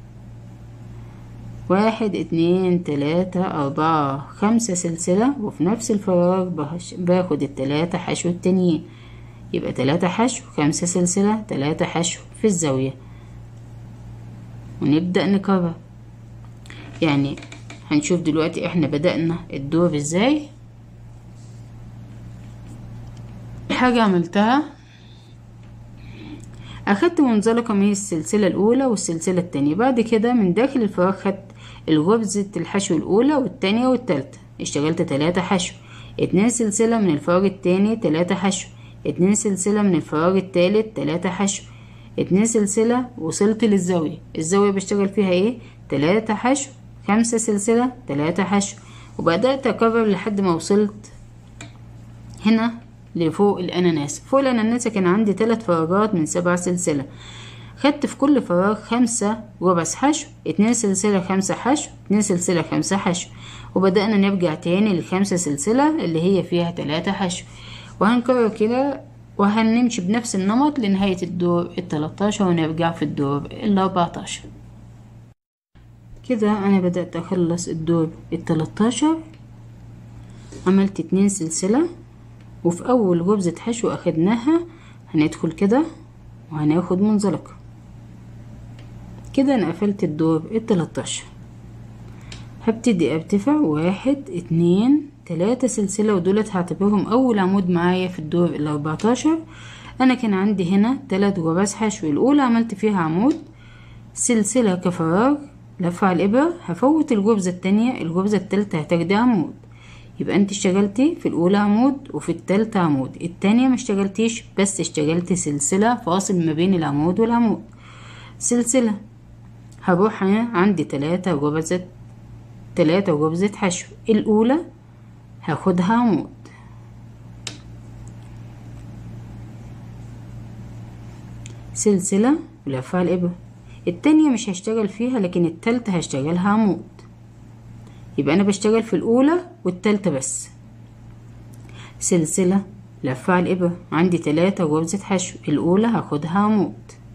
S1: واحد اتنين تلاتة أربعة خمسة سلسلة وفي نفس الفراغ بهش- باخد التلاتة حشو التانيين يبقى تلاتة حشو خمسة سلسلة تلاتة حشو في الزاوية ونبدأ نكرر يعني هنشوف دلوقتي احنا بدأنا الدور ازاي حاجة عملتها أخدت منزلقة من السلسلة الأولى والسلسلة التانية بعد كده من داخل الفراغ خدت الغرزة الحشو الأولى والتانية والتالتة اشتغلت تلاتة حشو اتنين سلسلة من الفراغ التاني تلاتة حشو اتنين سلسلة من الفراغ التالت تلاتة حشو اتنين سلسلة وصلت للزاوية الزاوية بشتغل فيها ايه تلاتة حشو خمسة سلسلة تلاتة حشو وبدأت أكرر لحد ما وصلت هنا لفوق الأناناس فوق الأناناس كان عندي تلات فراغات من سبع سلسلة خدت في كل فراغ خمسة ربع حشو اتنين سلسلة خمسة حشو اتنين سلسلة خمسة حشو وبدأنا نرجع تاني للخمسة سلسلة اللي هي فيها تلاتة حشو وهنكرر كده وهنمشي بنفس النمط لنهاية الدور التلاتاشر ونرجع في الدور الأربعتاشر كده أنا بدأت أخلص الدور التلاتاشر عملت اتنين سلسلة وفي أول غرزة حشو أخدناها هندخل كده وهناخد منزلقة كده أنا قفلت الدور التلاتاشر هبتدي ارتفع واحد اتنين تلاتة سلسلة ودولت هعتبرهم أول عمود معايا في الدور الأربعتاشر أنا كان عندي هنا تلات غرز حشو الأولى عملت فيها عمود سلسلة كفراغ لفة على الإبرة هفوت الغرزة التانية الغرزة التالتة هتاخدي عمود يبقى انت اشتغلتي في الأولى عمود وفي التالتة عمود التانية ما اشتغلتيش بس اشتغلتي سلسلة فاصل ما بين العمود والعمود سلسلة هروح هنا عندي تلاتة غرزة تلاتة غرزة حشو الأولى هاخدها عمود سلسلة ولفة على الإبرة التانية مش هشتغل فيها لكن التالتة هشتغلها عمود يبقى أنا بشتغل في الأولى والتالتة بس سلسلة لفة على الإبرة عندي تلاتة غرزة حشو الأولى هاخدها عمود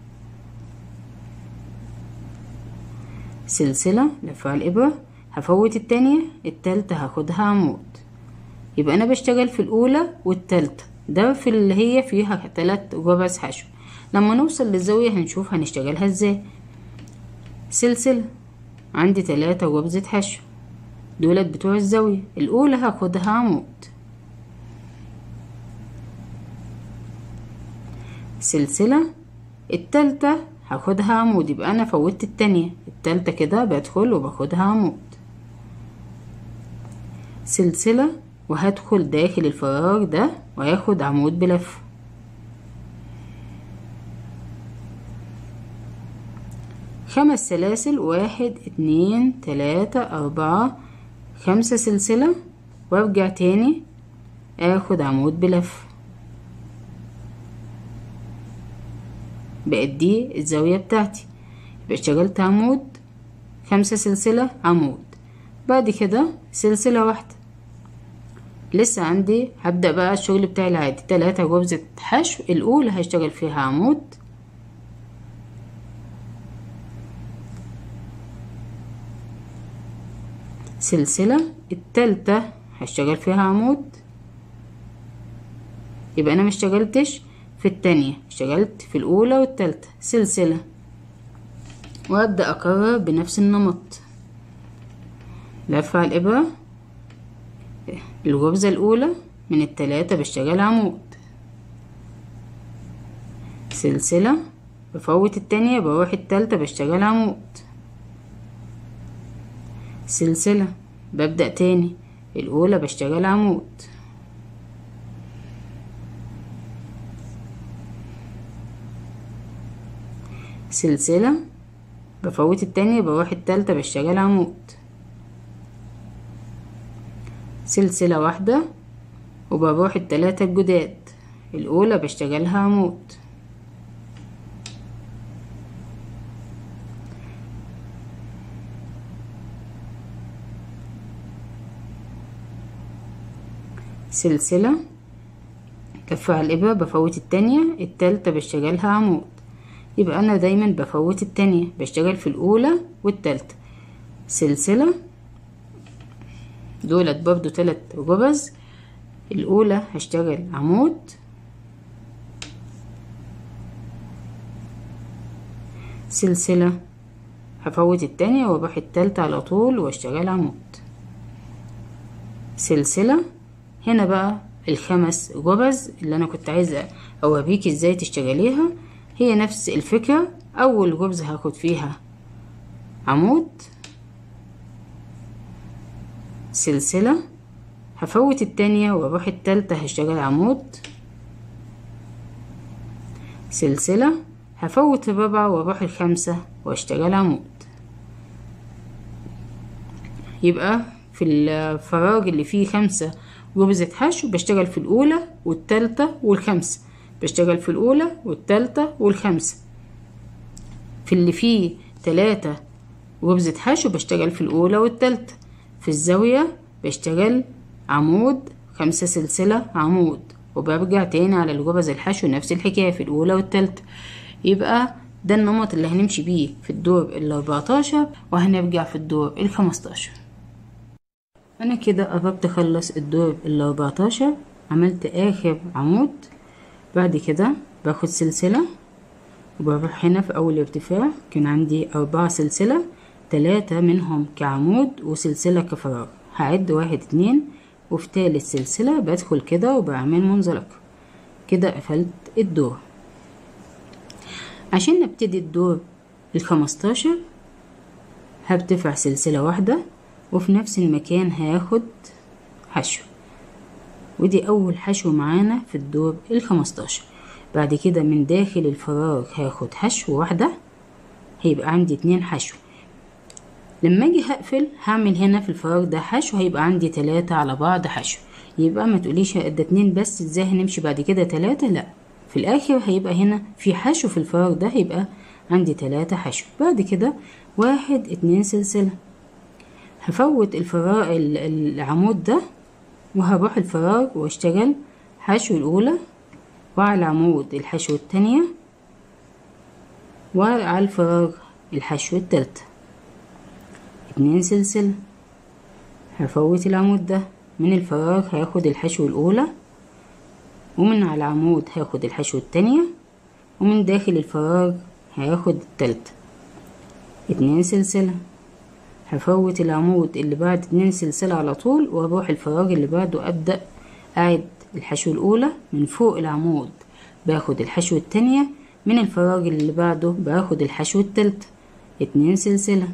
S1: سلسلة لفة على الإبرة هفوت التانية التالتة هاخدها عمود يبقى أنا بشتغل في الأولى والتالتة ده في اللي هي فيها تلات غرز حشو لما نوصل للزاوية هنشوف هنشتغلها ازاي سلسلة عندي تلاتة غرزة حشو دولت بتوع الزاوية الأولى هاخدها عمود سلسلة التالتة هاخدها عمود يبقى أنا فوتت التانية التالتة كده بدخل وباخدها عمود سلسلة وهدخل داخل الفراغ ده وهاخد عمود بلف خمس سلاسل واحد اتنين تلاتة أربعة خمسة سلسلة وارجع تاني اخد عمود بلف بقت دي الزاوية بتاعتي يبقى اشتغلت عمود خمسة سلسلة عمود بعد كده سلسلة واحدة لسه عندي هبدأ بقى الشغل بتاعي العادي تلاتة غرزة حشو الأولى هشتغل فيها عمود سلسلة التالتة هشتغل فيها عمود يبقى أنا مشتغلتش في التانية اشتغلت في الأولى والتالتة سلسلة وأبدأ أكرر بنفس النمط لف على الإبرة الغرزة الأولى من التلاتة بشتغل عمود سلسلة بفوت التانية بروح التالتة بشتغل عمود سلسلة ببدأ تاني الأولى بشتغل عمود سلسلة بفوت التانية بروح التالتة بشتغل عمود سلسلة واحدة وبروح التلاتة الجداد الأولى بشتغلها عمود سلسلة كف على الإبرة بفوت التانية التالتة بشتغلها عمود يبقى أنا دايما بفوت التانية بشتغل في الأولى والتالتة سلسلة دولت برضو تلات غرز الأولى هشتغل عمود سلسلة هفوت التانية واروح التالتة على طول واشتغل عمود سلسلة هنا بقى الخمس غرز اللي انا كنت عايزة اوريكي ازاي تشتغليها هي نفس الفكرة اول غرزة هاخد فيها عمود سلسلة هفوت التانية واروح التالتة هشتغل عمود سلسلة هفوت الرابعة واروح الخامسة واشتغل عمود يبقى في الفراغ اللي فيه خمسة غرزة حشو بشتغل في الأولى والتالتة والخامسة بشتغل في الأولى والتالتة والخامسة في اللي فيه تلاتة غرزة حشو بشتغل في الأولى والتالتة في الزاوية بشتغل عمود خمسة سلسلة عمود وبرجع تاني على الغرز الحشو نفس الحكاية في الأولى والتالتة يبقى ده النمط اللي هنمشي بيه في الدور الأربعتاشر وهنرجع في الدور الخمستاشر أنا كده قربت أخلص الدور الأربعتاشر عملت آخر عمود بعد كده باخد سلسلة وبروح هنا في أول ارتفاع كان عندي أربعة سلسلة تلاتة منهم كعمود وسلسلة كفراغ هعد واحد اتنين وفي تالت سلسلة بدخل كده وبعمل منزلقة كده قفلت الدور عشان نبتدي الدور الخمستاشر هرتفع سلسلة واحدة وفي نفس المكان هاخد حشو ودي أول حشو معانا في الدور الخمستاشر بعد كده من داخل الفراغ هاخد حشو واحدة هيبقى عندي اتنين حشو لما اجي هقفل هعمل هنا في الفراغ ده حشو هيبقى عندي تلاتة على بعض حشو يبقى ما تقوليش ده اتنين بس ازاي هنمشي بعد كده تلاتة لا في الاخر هيبقى هنا في حشو في الفراغ ده هيبقى عندي تلاتة حشو بعد كده واحد اتنين سلسلة هفوت الفراغ العمود ده وهروح الفراغ واشتغل حشو الاولى وعلى العمود الحشو التانية وعلى الفراغ الحشو التالتة اتنين سلسلة هفوت العمود ده من الفراغ هاخد الحشو الأولى ومن على العمود هاخد الحشو التانية ومن داخل الفراغ هاخد التالتة اتنين سلسلة هفوت العمود اللي بعد اتنين سلسلة على طول واروح الفراغ اللي بعده ابدأ اعد الحشو الاولى من فوق العمود باخد الحشو التانية من الفراغ اللي بعده باخد الحشو التالتة اتنين سلسلة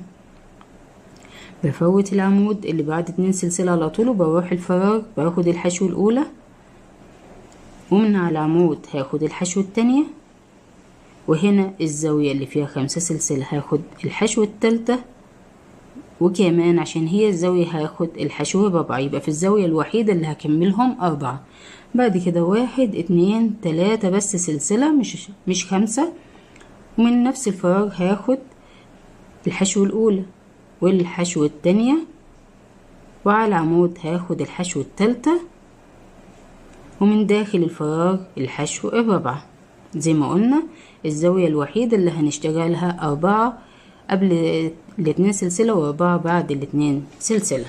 S1: بفوت العمود اللي بعد اتنين سلسلة على طول وبروح الفراغ باخد الحشو الاولى ومن على العمود هاخد الحشو التانية وهنا الزاوية اللي فيها خمسة سلسلة هاخد الحشو التالتة وكمان عشان هي الزاوية هاخد الحشو الرابعة يبقى في الزاوية الوحيدة اللي هكملهم أربعة بعد كده واحد اتنين تلاتة بس سلسلة مش مش خمسة ومن نفس الفراغ هاخد الحشو الأولى والحشو التانية وعلى العمود هاخد الحشو التالتة ومن داخل الفراغ الحشو الرابعة زي ما قلنا الزاوية الوحيدة اللي هنشتغلها أربعة قبل الاتنين سلسلة وأربعة بعد الاتنين سلسلة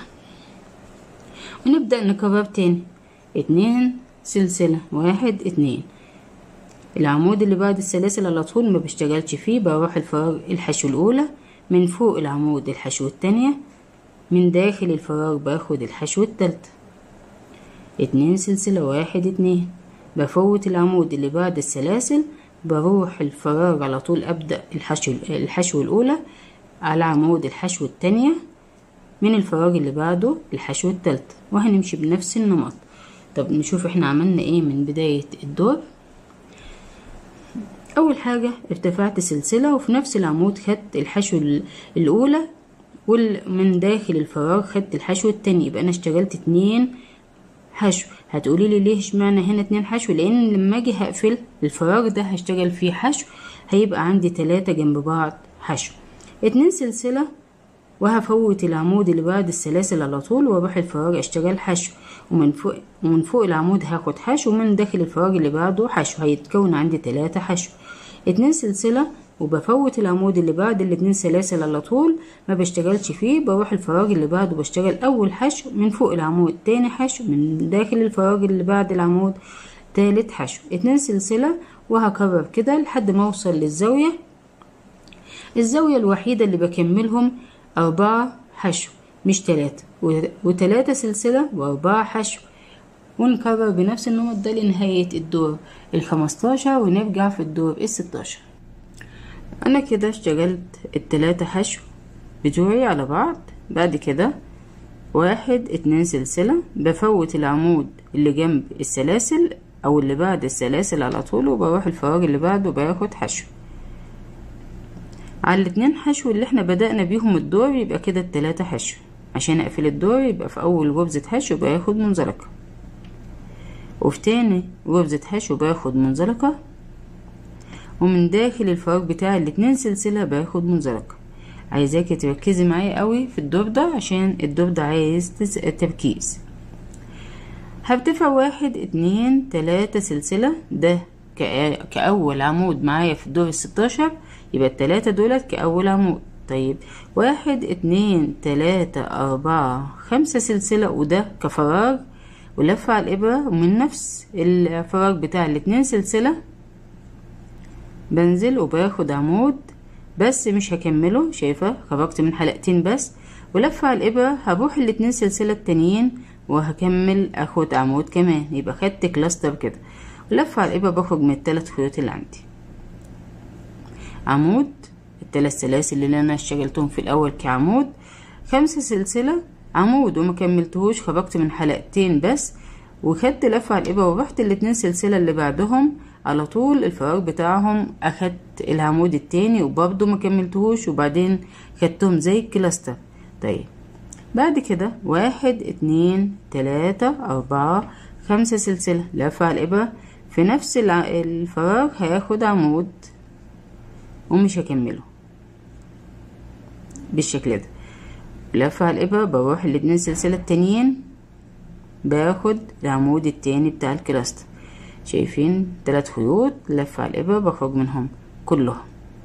S1: ونبدأ نكرر تاني اتنين سلسلة واحد اتنين العمود اللي بعد السلاسل على طول ما بشتغلش فيه بروح الفراغ الحشو الأولى من فوق العمود الحشو التانية من داخل الفراغ باخد الحشو التالتة اتنين سلسلة واحد اتنين بفوت العمود اللي بعد السلاسل بروح الفراغ على طول أبدأ الحشو, الحشو الأولى على عمود الحشو التانية من الفراغ اللي بعده الحشو التالتة وهنمشي بنفس النمط طب نشوف احنا عملنا ايه من بداية الدور أول حاجة ارتفعت سلسلة وفي نفس العمود خدت الحشو الأولى ومن داخل الفراغ خدت الحشو التاني يبقى أنا اشتغلت اتنين حشو هتقولي لي ليه اشمعنى هنا اتنين حشو لان لما اجي هقفل الفراغ ده هشتغل فيه حشو هيبقى عندي تلاتة جنب بعض حشو اتنين سلسلة وهفوت العمود اللي بعد السلاسل على طول واروح الفراغ اشتغل حشو ومن فوق ومن فوق العمود هاخد حشو ومن داخل الفراغ اللي بعده حشو هيتكون عندي تلاتة حشو اتنين سلسلة وبفوت العمود اللي بعد الاتنين سلاسل على طول ما بشتغلش فيه بروح الفراغ اللي بعده بشتغل اول حشو من فوق العمود تاني حشو من داخل الفراغ اللي بعد العمود تالت حشو اتنين سلسلة وهكرر كده لحد ما اوصل للزاوية الزاوية الوحيدة اللي بكملهم أربعة حشو مش تلاتة وتلاتة سلسلة وأربعة حشو ونكرر بنفس النمط ده لنهاية الدور الخمستاشر ونرجع في الدور الستاشر أنا كده اشتغلت التلاتة حشو بتوعي على بعض بعد كده واحد اتنين سلسلة بفوت العمود اللي جنب السلاسل أو اللي بعد السلاسل على طول وبروح الفراغ اللي بعده باخد حشو على الاتنين حشو اللي احنا بدأنا بيهم الدور يبقى كده التلاتة حشو عشان اقفل الدور يبقى في اول غرزة حشو باخد منزلقة وفي تاني غرزة حشو باخد منزلقة ومن داخل الفراغ بتاع الاتنين سلسلة باخد منزلقة عايزاكي تركزي معايا قوي في الدور ده عشان الدور ده عايز تركيز هرتفع واحد اتنين تلاتة سلسلة ده كأول عمود معايا في الدور الستاشر يبقى التلاتة دولت كأول عمود طيب واحد اتنين تلاتة أربعة خمسة سلسلة وده كفراغ ولف على الإبرة ومن نفس الفراغ بتاع الاتنين سلسلة بنزل وباخد عمود بس مش هكمله شايفة خرجت من حلقتين بس ولف على الإبرة هروح الاتنين سلسلة التانيين وهكمل اخد عمود كمان يبقى خدت كلاستر كده ولف على الإبرة بخرج من التلات خيوط اللي عندي عمود التلات سلاسل اللي انا اشتغلتهم في الاول كعمود خمسة سلسلة عمود وما كملتهوش خرجت من حلقتين بس وخدت لفة على الإبرة ورحت الاتنين سلسلة اللي بعدهم على طول الفراغ بتاعهم اخدت العمود التاني وبرضه ما كملتهوش وبعدين خدتهم زي الكلاستر طيب بعد كده واحد اتنين تلاتة اربعة خمسة سلسلة لفة على الإبرة في نفس الفراغ هياخد عمود ومش هكمله بالشكل ده لفة على الإبرة بروح الاتنين سلسلة التانيين باخد العمود التاني بتاع الكلاستر شايفين تلات خيوط لفة على الإبرة بخرج منهم كلهم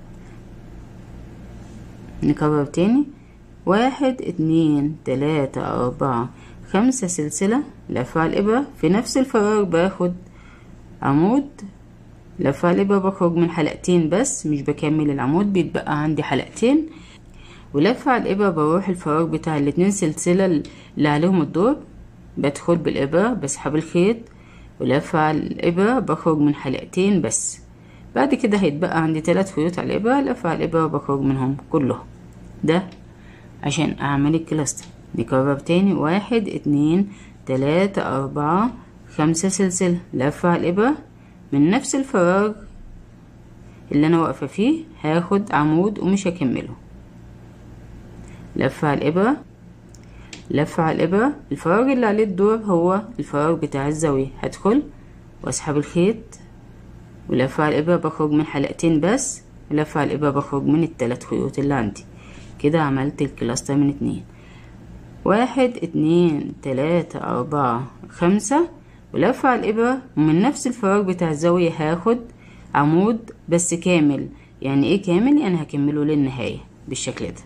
S1: نكرر تاني واحد اتنين تلاتة أربعة خمسة سلسلة لفة على الإبرة في نفس الفراغ باخد عمود لفة على الإبرة بخرج من حلقتين بس مش بكمل العمود بيتبقى عندي حلقتين ولفة على الإبرة بروح الفراغ بتاع الاتنين سلسلة اللي عليهم الدور بدخل بالإبرة بسحب الخيط ولفة على الإبرة بخرج من حلقتين بس بعد كده هيتبقى عندي تلات خيوط على الإبرة لفة على الإبرة بخرج منهم كلهم ده عشان أعمل الكلاستر نكرر تاني واحد اتنين تلاتة أربعة خمسة سلسلة لفة على الإبرة من نفس الفراغ اللي أنا واقفة فيه هاخد عمود ومش هكمله لفة على الإبرة لفة على الإبرة الفراغ اللي عليه الدور هو الفراغ بتاع الزاوية هدخل وأسحب الخيط ولفة على الإبرة بخرج من حلقتين بس ولفة على الإبرة بخرج من التلات خيوط اللي عندي كده عملت الكلاستر من اتنين واحد اتنين تلاتة أربعة خمسة ولفة على الإبرة ومن نفس الفراغ بتاع الزاوية هاخد عمود بس كامل يعني ايه كامل يعني هكمله للنهاية بالشكل ده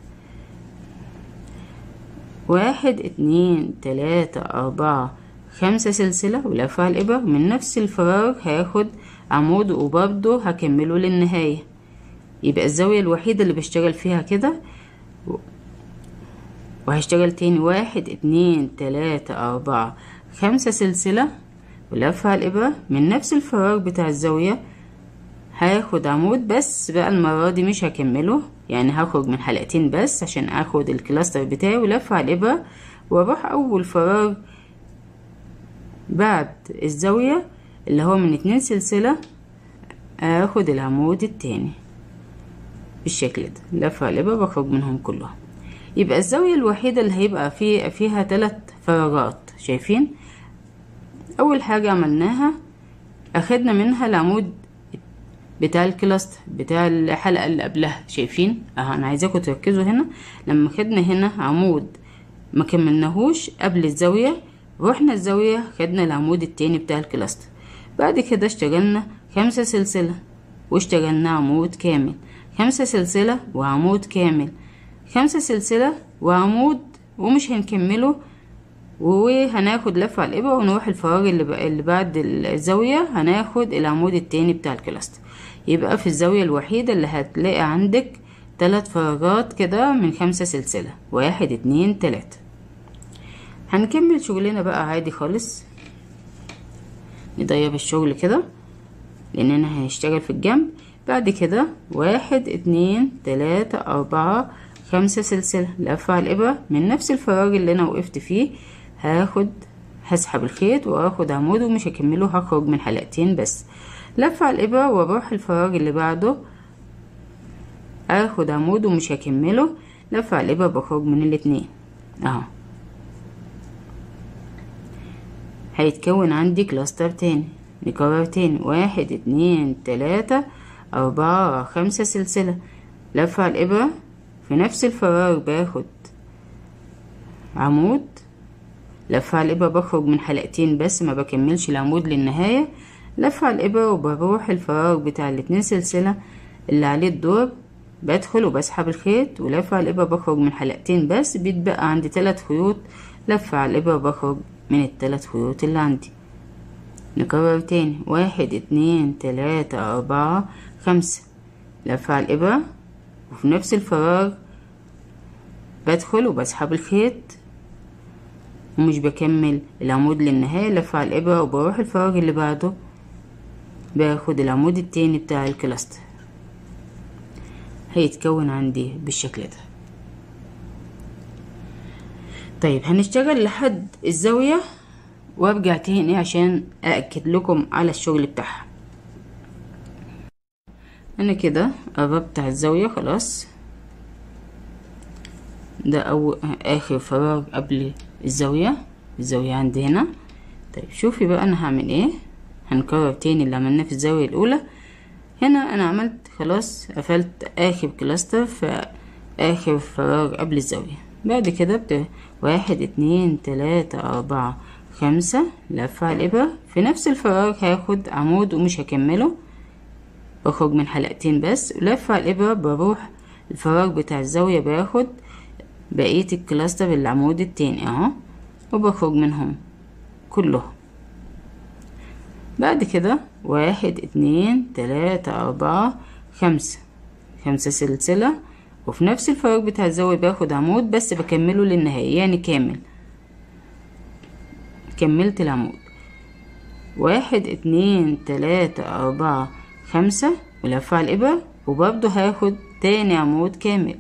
S1: واحد اتنين تلاتة أربعة خمسة سلسلة ولفة على الإبرة من نفس الفراغ هاخد عمود وبرضه هكمله للنهاية يبقى الزاوية الوحيدة اللي بشتغل فيها كده وهشتغل تاني واحد اتنين تلاتة أربعة خمسة سلسلة ولفة على الإبرة من نفس الفراغ بتاع الزاوية هاخد عمود بس بقى المرة دي مش هكمله يعني هخرج من حلقتين بس عشان اخد الكلاستر بتاعي ولف على الإبرة واروح أول فراغ بعد الزاوية اللي هو من اتنين سلسلة اخد العمود التاني بالشكل ده لف على الإبرة بخرج منهم كلهم يبقى الزاوية الوحيدة اللي هيبقى فيه فيها تلات فراغات شايفين اول حاجة عملناها اخدنا منها العمود بتاع الكلاستر بتاع الحلقة اللي قبلها شايفين اه انا عايزاكم تركزوا هنا لما خدنا هنا عمود ما كملناهوش قبل الزاوية رحنا الزاوية خدنا العمود التاني بتاع الكلاستر بعد كده اشتغلنا خمسة سلسلة واشتغلنا عمود كامل خمسة سلسلة وعمود كامل خمسة سلسلة وعمود ومش هنكمله وهناخد لفة على الإبرة ونروح الفراغ اللي, بقى اللي بعد الزاوية هناخد العمود التاني بتاع الكلاستر يبقى في الزاوية الوحيدة اللي هتلاقي عندك تلات فراغات كده من خمسة سلسلة واحد اتنين تلاتة هنكمل شغلنا بقى عادي خالص نضيب الشغل كده لأننا هنشتغل في الجنب بعد كده واحد اتنين تلاتة أربعة خمسة سلسلة لفة على الإبرة من نفس الفراغ اللي أنا وقفت فيه هاخد هسحب الخيط وهاخد عمود ومش هكمله هخرج من حلقتين بس لفة على الإبرة واروح الفراغ اللي بعده اخد عمود ومش هكمله لفة على الإبرة بخرج من الاتنين اهو هيتكون عندي كلاستر تاني نكرر تاني واحد اتنين تلاتة أربعة خمسة سلسلة لفة على الإبرة في نفس الفراغ باخد عمود لفة على الإبرة بخرج من حلقتين بس ما بكملش العمود للنهاية لفة على الإبرة وبروح الفراغ بتاع الاتنين سلسلة اللي عليه الدور بدخل وبسحب الخيط ولفة على الإبرة بخرج من حلقتين بس بيتبقى عندي تلات خيوط لفة على الإبرة بخرج من التلات خيوط اللي عندي نكرر تاني واحد اتنين تلاتة أربعة خمسة لفة على الإبرة وفي نفس الفراغ بدخل وبسحب الخيط ومش بكمل العمود للنهاية لفة على الإبرة وبروح الفراغ اللي بعده باخد العمود التاني بتاع الكلاستر هيتكون عندي بالشكل ده طيب هنشتغل لحد الزاوية وارجع تاني عشان أأكد لكم على الشغل بتاعها أنا كده قربت على الزاوية خلاص ده أو آخر فراغ قبل الزاوية الزاوية عندي هنا طيب شوفي بقى أنا هعمل ايه هنكرر تاني اللي عملناه في الزاوية الأولى هنا أنا عملت خلاص قفلت آخر كلاستر في آخر فراغ قبل الزاوية بعد كده بت... واحد اتنين تلاتة أربعة خمسة لفة على الإبرة في نفس الفراغ هاخد عمود ومش هكمله بخرج من حلقتين بس ولفة على الإبرة بروح الفراغ بتاع الزاوية باخد بقية الكلاستر العمود التاني اهو وبخرج منهم كلهم بعد كده واحد اتنين تلاتة أربعة خمسة خمسة سلسلة وفي نفس الفراغ بتاع الزاوية باخد عمود بس بكمله للنهاية يعني كامل كملت العمود واحد اتنين تلاتة أربعة خمسة ولفة على الإبرة وبرضه هاخد تاني عمود كامل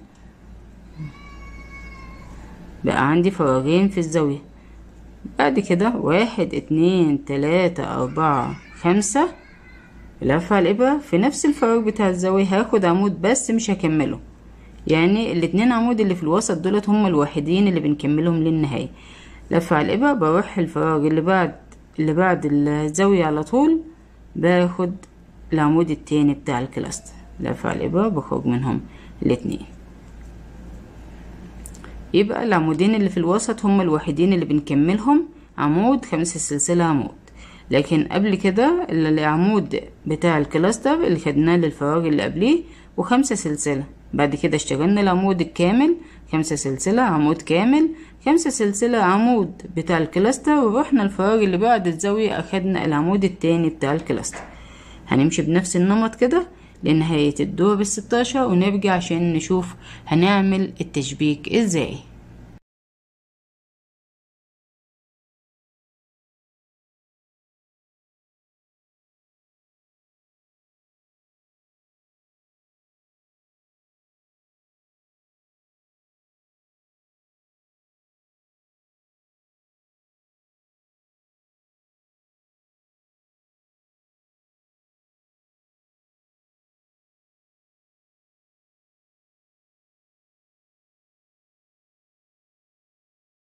S1: بقى عندي فراغين في الزاوية بعد كده واحد اتنين تلاتة أربعة خمسة لفة على الإبرة في نفس الفراغ بتاع الزاوية هاخد عمود بس مش هكمله يعني الاتنين عمود اللي في الوسط دولت هما الوحيدين اللي بنكملهم للنهاية لفة على الإبرة بروح الفراغ اللي بعد اللي بعد الزاوية على طول باخد العمود التاني بتاع الكلاستر لفة على الإبرة بخرج منهم الاتنين يبقى العمودين اللي في الوسط هما الوحيدين اللي بنكملهم عمود خمسة سلسلة عمود لكن قبل كده العمود بتاع الكلاستر اللي خدناه للفراغ اللي قبليه وخمسة سلسلة بعد كده اشتغلنا العمود الكامل خمسة سلسلة عمود كامل خمسة سلسلة عمود بتاع الكلاستر ورحنا الفراغ اللي بعد الزاوية أخدنا العمود التاني بتاع الكلاستر هنمشي بنفس النمط كده لنهاية الدور الستاشر ونرجع عشان نشوف هنعمل التشبيك ازاي